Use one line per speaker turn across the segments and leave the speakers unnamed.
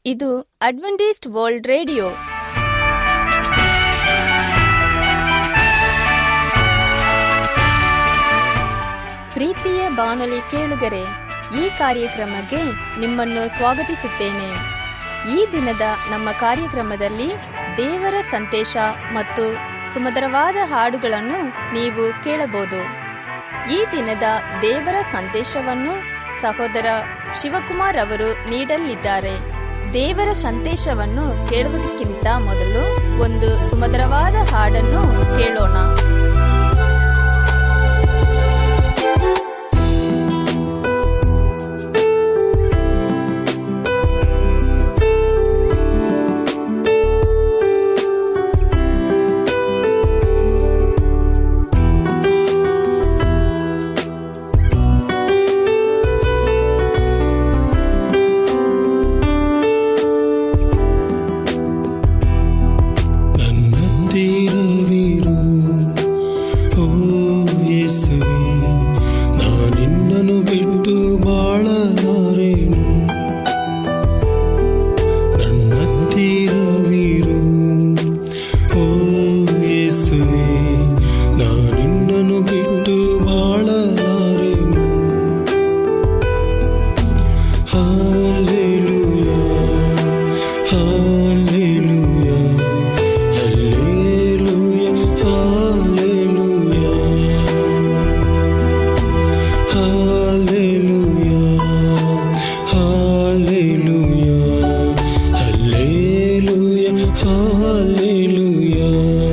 ಇದು Adventist world radio ಪ್ರೀತಿಯ ಬಾನುಲಿ ಕೇಳುಗರೆ ಈ ಕಾರ್ಯಕ್ರಮಕ್ಕೆ ನಿಮ್ಮನ್ನು ಸ್ವಾಗತಿಸುತ್ತೇನೆ ಈ ದಿನದ ನಮ್ಮ ಕಾರ್ಯಕ್ರಮದಲ್ಲಿ ದೇವರ ಸಂದೇಶ ಮತ್ತು ಸುಮಧುರವಾದ ಹಾಡುಗಳನ್ನು ನೀವು ಕೇಳಬಹುದು ಈ ದಿನದ ದೇವರ ಸಂದೇಶವನ್ನು ಸಹೋದರ ಶಿವಕುಮಾರ್ ಅವರು ನೀಡಲಿದ್ದಾರೆ ದೇವರ ಸಂದೇಶವನ್ನು ಕೇಳುವುದಕ್ಕಿಂತ ಮೊದಲು ಒಂದು ಸುಮಧುರವಾದ ಹಾಡನ್ನು ಕೇಳೋಣ
ನನ್ನತ್ತಿರವಿರು ಓ ಯೇಸುವೆ ನಾನಿನ್ನನು ಬಿಟ್ಟು ಬಾಳಲಾರೆನು ನನ್ನತ್ತಿರವಿರು ಓ ಯೇಸುವೆ ನಾನಿನ್ನನು ಬಿಟ್ಟು ಬಾಳಲಾರೆನು hallelujah hallelujah Hallelujah, hallelujah, hallelujah, hallelujah, hallelujah, hallelujah.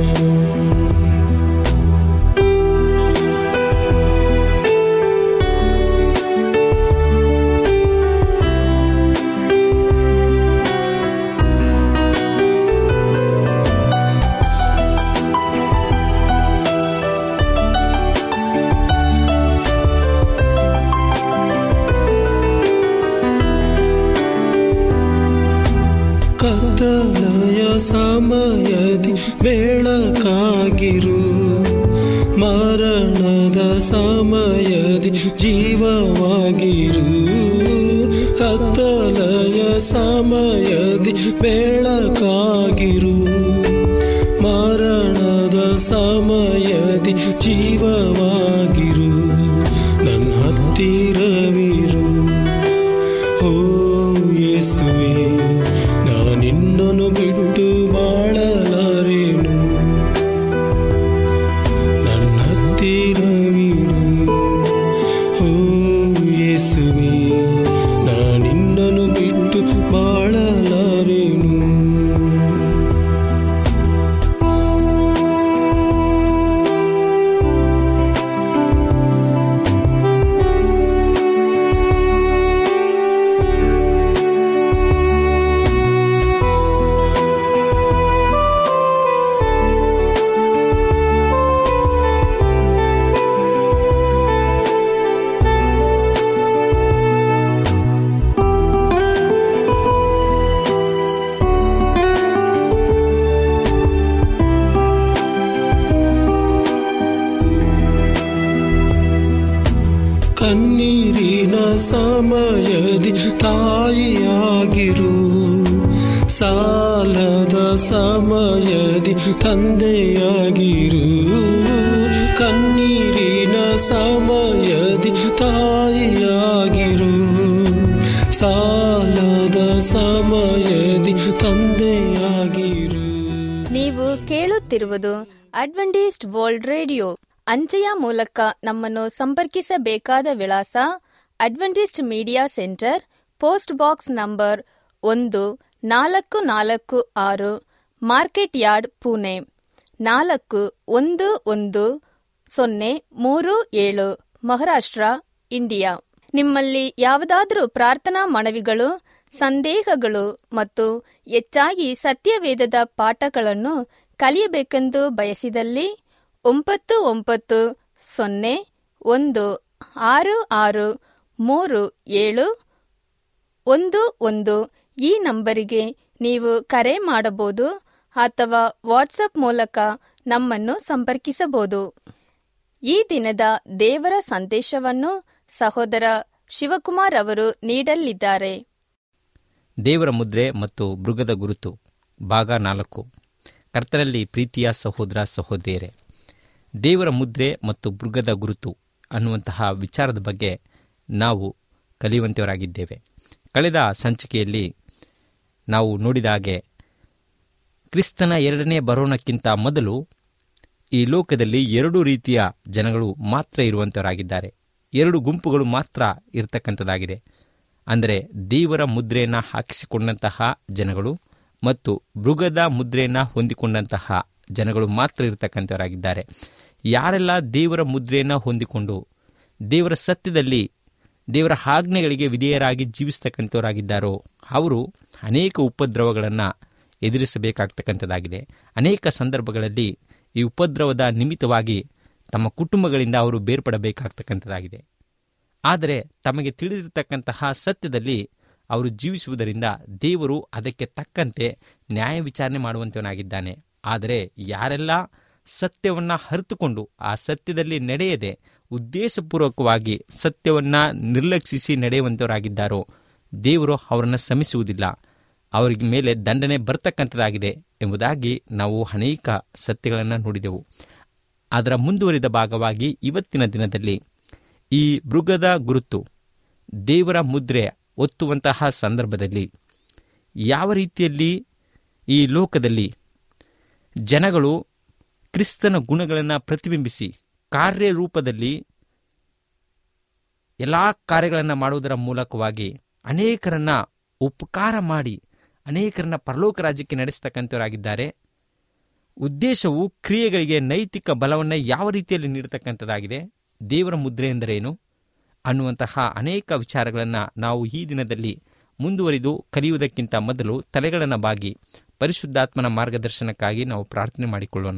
ಕತ್ತಲೆಯ ಸಮಯದಿ ಬೆಳಕಾಗಿರು ಮರಣದ ಸಮಯದಿ ಜೀವವಾಗಿರು ಕತ್ತಲೆಯ ಸಮಯದಿ ಬೆಳಕಾಗಿರು ಮರಣದ ಸಮಯದಿ ಜೀವವಾಗಿರು ನನ್ನ ಹತ್ತಿರವಿರು ಓ ಯೇಸುವೆ ನಾನಿನ್ನನು ಬಿಟ್ಟು ಬಾಳಲಾರೆನು ನನ್ನ ಹತ್ತಿರವಿರು ಓ ಯೇಸುವೆ ನಾನಿನ್ನನು ಬಿಟ್ಟು ಬಾಳಲಾರೆನು ಕಣ್ಣೀರಿನ ಸಮಯದಿ ತಾಯಿಯಾಗಿರು ಸಾಲದ ಸಮಯದಿ ತಂದೆಯಾಗಿರು ಕಣ್ಣೀರಿನ ಸಮಯದಿ ತಾಯಿಯಾಗಿರು ಸಾಲದ ಸಮಯದಿ ತಂದೆಯಾಗಿರು
ನೀವು ಕೇಳುತ್ತಿರುವುದು ಅಡ್ವೆಂಟಿಸ್ಟ್ ವರ್ಲ್ಡ್ ರೇಡಿಯೋ ಅಂಚೆಯ ಮೂಲಕ ನಮ್ಮನ್ನು ಸಂಪರ್ಕಿಸಬೇಕಾದ ವಿಳಾಸ Adventist media centre post box number ಒಂದು ನಾಲ್ಕು ನಾಲ್ಕು ಆರು ಮಾರ್ಕೆಟ್ ಯಾರ್ಡ್ ಪುಣೆ ನಾಲ್ಕು ಒಂದು ಒಂದು ಸೊನ್ನೆ ಮೂರು ಏಳು ಮಹಾರಾಷ್ಟ್ರ ಇಂಡಿಯಾ ನಿಮ್ಮಲ್ಲಿ ಯಾವುದಾದರೂ ಪ್ರಾರ್ಥನಾ ಮನವಿಗಳು ಸಂದೇಹಗಳು ಮತ್ತು ಹೆಚ್ಚಾಗಿ ಸತ್ಯವೇದದ ಪಾಠಗಳನ್ನು ಕಲಿಯಬೇಕೆಂದು ಬಯಸಿದಲ್ಲಿ ಒಂಬತ್ತು ಒಂಬತ್ತು ಸೊನ್ನೆ ಒಂದು ಆರು ಆರು ಮೂರು ಏಳು ಒಂದು ಒಂದು ಈ ನಂಬರಿಗೆ ನೀವು ಕರೆ ಮಾಡಬಹುದು ಅಥವಾ ವಾಟ್ಸಪ್ ಮೂಲಕ ನಮ್ಮನ್ನು ಸಂಪರ್ಕಿಸಬಹುದು ಈ ದಿನದ ದೇವರ ಸಂದೇಶವನ್ನು ಸಹೋದರ ಶಿವಕುಮಾರ್ ಅವರು ನೀಡಲಿದ್ದಾರೆ
ದೇವರ ಮುದ್ರೆ ಮತ್ತು ಮೃಗದ ಗುರುತು ಭಾಗ ನಾಲ್ಕು ಕರ್ತನಲ್ಲಿ ಪ್ರೀತಿಯ ಸಹೋದರ ಸಹೋದರಿಯರೇ ದೇವರ ಮುದ್ರೆ ಮತ್ತು ಮೃಗದ ಗುರುತು ಅನ್ನುವಂತಹ ವಿಚಾರದ ಬಗ್ಗೆ ನಾವು ಕಲಿಯುವಂತವರಾಗಿದ್ದೇವೆ ಕಳೆದ ಸಂಚಿಕೆಯಲ್ಲಿ ನಾವು ನೋಡಿದ ಹಾಗೆ ಕ್ರಿಸ್ತನ ಎರಡನೇ ಬರೋಣಕ್ಕಿಂತ ಮೊದಲು ಈ ಲೋಕದಲ್ಲಿ ಎರಡು ರೀತಿಯ ಜನಗಳು ಮಾತ್ರ ಇರುವಂತವರಾಗಿದ್ದಾರೆ ಎರಡು ಗುಂಪುಗಳು ಮಾತ್ರ ಇರತಕ್ಕಂಥದ್ದಾಗಿದೆ ಅಂದರೆ ದೇವರ ಮುದ್ರೆಯನ್ನು ಹಾಕಿಸಿಕೊಂಡಂತಹ ಜನಗಳು ಮತ್ತು ಮೃಗದ ಮುದ್ರೆಯನ್ನು ಹೊಂದಿಕೊಂಡಂತಹ ಜನಗಳು ಮಾತ್ರ ಇರತಕ್ಕಂಥವರಾಗಿದ್ದಾರೆ ಯಾರೆಲ್ಲ ದೇವರ ಮುದ್ರೆಯನ್ನು ಹೊಂದಿಕೊಂಡು ದೇವರ ಸತ್ಯದಲ್ಲಿ ದೇವರ ಆಜ್ಞೆಗಳಿಗೆ ವಿಧೇಯರಾಗಿ ಜೀವಿಸ್ತಕ್ಕಂಥವರಾಗಿದ್ದಾರೋ ಅವರು ಅನೇಕ ಉಪದ್ರವಗಳನ್ನು ಎದುರಿಸಬೇಕಾಗ್ತಕ್ಕಂಥದ್ದಾಗಿದೆ ಅನೇಕ ಸಂದರ್ಭಗಳಲ್ಲಿ ಈ ಉಪದ್ರವದ ನಿಮಿತ್ತವಾಗಿ ತಮ್ಮ ಕುಟುಂಬಗಳಿಂದ ಅವರು ಬೇರ್ಪಡಬೇಕಾಗ್ತಕ್ಕಂಥದ್ದಾಗಿದೆ ಆದರೆ ತಮಗೆ ತಿಳಿದಿರತಕ್ಕಂತಹ ಸತ್ಯದಲ್ಲಿ ಅವರು ಜೀವಿಸುವುದರಿಂದ ದೇವರು ಅದಕ್ಕೆ ತಕ್ಕಂತೆ ನ್ಯಾಯ ವಿಚಾರಣೆ ಮಾಡುವಂತವನಾಗಿದ್ದಾನೆ ಆದರೆ ಯಾರೆಲ್ಲ ಸತ್ಯವನ್ನು ಅರಿತುಕೊಂಡು ಆ ಸತ್ಯದಲ್ಲಿ ನಡೆಯದೆ ಉದ್ದೇಶಪೂರ್ವಕವಾಗಿ ಸತ್ಯವನ್ನು ನಿರ್ಲಕ್ಷಿಸಿ ನಡೆಯುವಂಥವರಾಗಿದ್ದಾರೋ ದೇವರು ಅವರನ್ನು ಶ್ರಮಿಸುವುದಿಲ್ಲ ಅವರಿಗೆ ಮೇಲೆ ದಂಡನೆ ಬರ್ತಕ್ಕಂಥದ್ದಾಗಿದೆ ಎಂಬುದಾಗಿ ನಾವು ಅನೇಕ ಸತ್ಯಗಳನ್ನು ನೋಡಿದೆವು ಅದರ ಮುಂದುವರಿದ ಭಾಗವಾಗಿ ಇವತ್ತಿನ ದಿನದಲ್ಲಿ ಈ ಮೃಗದ ಗುರುತು ದೇವರ ಮುದ್ರೆ ಒತ್ತುವಂತಹ ಸಂದರ್ಭದಲ್ಲಿ ಯಾವ ರೀತಿಯಲ್ಲಿ ಈ ಲೋಕದಲ್ಲಿ ಜನಗಳು ಕ್ರಿಸ್ತನ ಗುಣಗಳನ್ನು ಪ್ರತಿಬಿಂಬಿಸಿ ಕಾರ್ಯರೂಪದಲ್ಲಿ ಎಲ್ಲ ಕಾರ್ಯಗಳನ್ನು ಮಾಡುವುದರ ಮೂಲಕವಾಗಿ ಅನೇಕರನ್ನ ಉಪಕಾರ ಮಾಡಿ ಅನೇಕರನ್ನ ಪರಲೋಕ ರಾಜ್ಯಕ್ಕೆ ನಡೆಸ್ತಕ್ಕಂಥವರಾಗಿದ್ದಾರೆ ಉದ್ದೇಶವು ಕ್ರಿಯೆಗಳಿಗೆ ನೈತಿಕ ಬಲವನ್ನು ಯಾವ ರೀತಿಯಲ್ಲಿ ನೀಡತಕ್ಕಂಥದ್ದಾಗಿದೆ ದೇವರ ಮುದ್ರೆ ಎಂದರೇನು ಅನ್ನುವಂತಹ ಅನೇಕ ವಿಚಾರಗಳನ್ನು ನಾವು ಈ ದಿನದಲ್ಲಿ ಮುಂದುವರಿದು ಕಲಿಯುವುದಕ್ಕಿಂತ ಮೊದಲು ತಲೆಗಳನ್ನು ಬಾಗಿ ಪರಿಶುದ್ಧಾತ್ಮನ ಮಾರ್ಗದರ್ಶನಕ್ಕಾಗಿ ನಾವು ಪ್ರಾರ್ಥನೆ ಮಾಡಿಕೊಳ್ಳೋಣ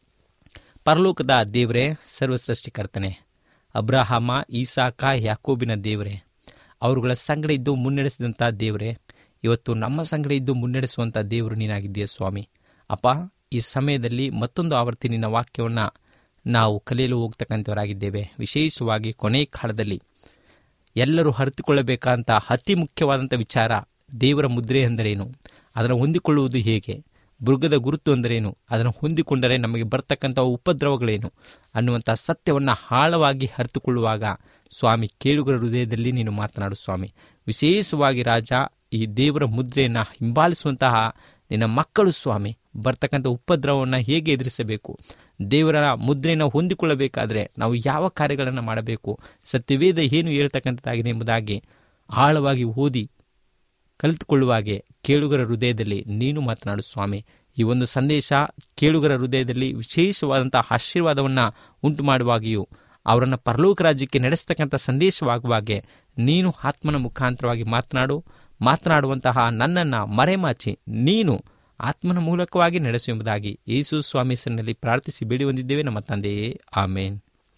ಪರಲೋಕದ ದೇವರೇ ಸರ್ವಸೃಷ್ಟಿಕರ್ತನೆ ಅಬ್ರಹಾಮ ಈಸಾಕ ಯಾಕೋಬಿನ ದೇವರೇ ಅವರುಗಳ ಸಂಗಡ ಇದ್ದು ಮುನ್ನಡೆಸಿದಂಥ ದೇವರೇ ಇವತ್ತು ನಮ್ಮ ಸಂಗಡ ಇದ್ದು ಮುನ್ನಡೆಸುವಂಥ ದೇವರು ನೀನಾಗಿದ್ದೀಯ ಸ್ವಾಮಿ ಅಪ್ಪ ಈ ಸಮಯದಲ್ಲಿ ಮತ್ತೊಂದು ಆವರ್ತಿ ನಿನ್ನ ವಾಕ್ಯವನ್ನು ನಾವು ಕಲಿಯಲು ಹೋಗ್ತಕ್ಕಂಥವರಾಗಿದ್ದೇವೆ ವಿಶೇಷವಾಗಿ ಕೊನೆ ಕಾಲದಲ್ಲಿ ಎಲ್ಲರೂ ಅರಿತುಕೊಳ್ಳಬೇಕಂತ ಅತಿ ಮುಖ್ಯವಾದಂಥ ವಿಚಾರ ದೇವರ ಮುದ್ರೆ ಎಂದರೇನು ಅದನ್ನು ಹೊಂದಿಕೊಳ್ಳುವುದು ಹೇಗೆ ಮೃಗದ ಗುರುತು ಅಂದರೇನು ಅದನ್ನು ಹೊಂದಿಕೊಂಡರೆ ನಮಗೆ ಬರ್ತಕ್ಕಂಥ ಉಪದ್ರವಗಳೇನು ಅನ್ನುವಂಥ ಸತ್ಯವನ್ನು ಆಳವಾಗಿ ಅರಿತುಕೊಳ್ಳುವಾಗ ಸ್ವಾಮಿ ಕೇಳುಗರ ಹೃದಯದಲ್ಲಿ ನೀನು ಮಾತನಾಡು ಸ್ವಾಮಿ ವಿಶೇಷವಾಗಿ ರಾಜ ಈ ದೇವರ ಮುದ್ರೆಯನ್ನು ಹಿಂಬಾಲಿಸುವಂತಹ ನಿನ್ನ ಮಕ್ಕಳು ಸ್ವಾಮಿ ಬರ್ತಕ್ಕಂಥ ಉಪದ್ರವವನ್ನು ಹೇಗೆ ಎದುರಿಸಬೇಕು ದೇವರ ಮುದ್ರೆಯನ್ನು ಹೊಂದಿಕೊಳ್ಳಬೇಕಾದ್ರೆ ನಾವು ಯಾವ ಕಾರ್ಯಗಳನ್ನು ಮಾಡಬೇಕು ಸತ್ಯವೇದ ಏನು ಹೇಳ್ತಕ್ಕಂಥದ್ದಾಗಿದೆ ಎಂಬುದಾಗಿ ಆಳವಾಗಿ ಓದಿ ಕಲಿತುಕೊಳ್ಳುವಾಗೆ ಕೇಳುಗರ ಹೃದಯದಲ್ಲಿ ನೀನು ಮಾತನಾಡು ಸ್ವಾಮಿ ಈ ಒಂದು ಸಂದೇಶ ಕೇಳುಗರ ಹೃದಯದಲ್ಲಿ ವಿಶೇಷವಾದಂಥ ಆಶೀರ್ವಾದವನ್ನು ಉಂಟು ಮಾಡುವಾಗಿಯೂ ಅವರನ್ನು ಪರಲೋಕ ರಾಜ್ಯಕ್ಕೆ ನಡೆಸ್ತಕ್ಕಂಥ ಸಂದೇಶವಾಗುವಾಗೆ ನೀನು ಆತ್ಮನ ಮುಖಾಂತರವಾಗಿ ಮಾತನಾಡು ಮಾತನಾಡುವಂತಹ ನನ್ನನ್ನು ಮರೆಮಾಚಿ ನೀನು ಆತ್ಮನ ಮೂಲಕವಾಗಿ ನಡೆಸು ಎಂಬುದಾಗಿ ಯೇಸು ಸ್ವಾಮಿ ಹೆಸರಿನಲ್ಲಿ ಪ್ರಾರ್ಥಿಸಿ ಬೇಡಿ ಹೊಂದಿದ್ದೇವೆ ನಮ್ಮ ತಂದೆಯೇ ಆಮೇನ್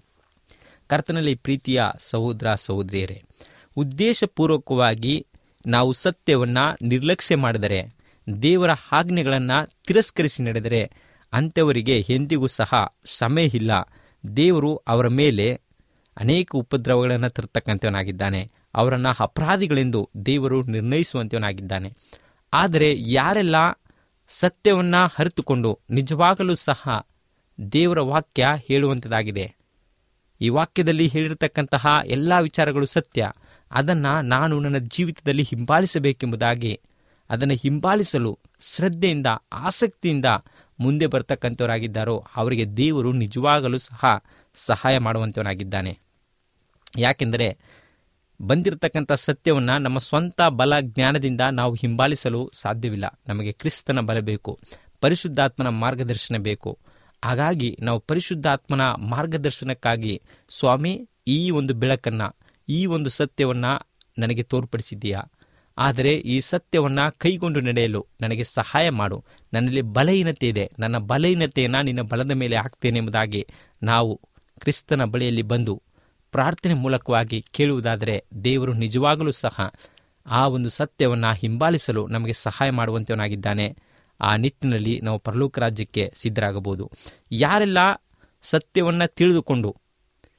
ಕರ್ತನಲ್ಲಿ ಪ್ರೀತಿಯ ಸಹೋದರ ಸಹೋದರಿಯರೇ ಉದ್ದೇಶಪೂರ್ವಕವಾಗಿ ನಾವು ಸತ್ಯವನ್ನು ನಿರ್ಲಕ್ಷ್ಯ ಮಾಡಿದರೆ ದೇವರ ಆಜ್ಞೆಗಳನ್ನು ತಿರಸ್ಕರಿಸಿ ನಡೆದರೆ ಅಂಥವರಿಗೆ ಎಂದಿಗೂ ಸಹ ಸಮಯ ಇಲ್ಲ ದೇವರು ಅವರ ಮೇಲೆ ಅನೇಕ ಉಪದ್ರವಗಳನ್ನು ತರ್ತಕ್ಕಂಥವನಾಗಿದ್ದಾನೆ ಅವರನ್ನು ಅಪರಾಧಿಗಳೆಂದು ದೇವರು ನಿರ್ಣಯಿಸುವಂಥವನಾಗಿದ್ದಾನೆ ಆದರೆ ಯಾರೆಲ್ಲ ಸತ್ಯವನ್ನು ಅರಿತುಕೊಂಡು ನಿಜವಾಗಲೂ ಸಹ ದೇವರ ವಾಕ್ಯ ಹೇಳುವಂಥದ್ದಾಗಿದೆ ಈ ವಾಕ್ಯದಲ್ಲಿ ಹೇಳಿರತಕ್ಕಂತಹ ಎಲ್ಲ ವಿಚಾರಗಳು ಸತ್ಯ ಅದನ್ನು ನಾನು ನನ್ನ ಜೀವಿತದಲ್ಲಿ ಹಿಂಬಾಲಿಸಬೇಕೆಂಬುದಾಗಿ ಅದನ್ನು ಹಿಂಬಾಲಿಸಲು ಶ್ರದ್ಧೆಯಿಂದ ಆಸಕ್ತಿಯಿಂದ ಮುಂದೆ ಬರ್ತಕ್ಕಂಥವರಾಗಿದ್ದಾರೋ ಅವರಿಗೆ ದೇವರು ನಿಜವಾಗಲೂ ಸಹ ಸಹಾಯ ಮಾಡುವಂಥವನಾಗಿದ್ದಾನೆ ಯಾಕೆಂದರೆ ಬಂದಿರತಕ್ಕಂಥ ಸತ್ಯವನ್ನು ನಮ್ಮ ಸ್ವಂತ ಬಲ ಜ್ಞಾನದಿಂದ ನಾವು ಹಿಂಬಾಲಿಸಲು ಸಾಧ್ಯವಿಲ್ಲ ನಮಗೆ ಕ್ರಿಸ್ತನ ಬಲ ಬೇಕು ಪರಿಶುದ್ಧಾತ್ಮನ ಮಾರ್ಗದರ್ಶನ ಬೇಕು ಹಾಗಾಗಿ ನಾವು ಪರಿಶುದ್ಧಾತ್ಮನ ಮಾರ್ಗದರ್ಶನಕ್ಕಾಗಿ ಸ್ವಾಮಿ ಈ ಒಂದು ಬೆಳಕನ್ನು ಈ ಒಂದು ಸತ್ಯವನ್ನು ನನಗೆ ತೋರ್ಪಡಿಸಿದ್ದೀಯಾ ಆದರೆ ಈ ಸತ್ಯವನ್ನು ಕೈಗೊಂಡು ನಡೆಯಲು ನನಗೆ ಸಹಾಯ ಮಾಡು ನನ್ನಲ್ಲಿ ಬಲಹೀನತೆ ಇದೆ ನನ್ನ ಬಲಹೀನತೆಯನ್ನು ನಿನ್ನ ಬಲದ ಮೇಲೆ ಹಾಕ್ತೇನೆ ಎಂಬುದಾಗಿ ನಾವು ಕ್ರಿಸ್ತನ ಬಳಿಯಲ್ಲಿ ಬಂದು ಪ್ರಾರ್ಥನೆ ಮೂಲಕವಾಗಿ ಕೇಳುವುದಾದರೆ ದೇವರು ನಿಜವಾಗಲೂ ಸಹ ಆ ಒಂದು ಸತ್ಯವನ್ನು ಹಿಂಬಾಲಿಸಲು ನಮಗೆ ಸಹಾಯ ಮಾಡುವಂತವನಾಗಿದ್ದಾನೆ ಆ ನಿಟ್ಟಿನಲ್ಲಿ ನಾವು ಪರಲೋಕ ರಾಜ್ಯಕ್ಕೆ ಸಿದ್ಧರಾಗಬಹುದು ಯಾರೆಲ್ಲ ಸತ್ಯವನ್ನು ತಿಳಿದುಕೊಂಡು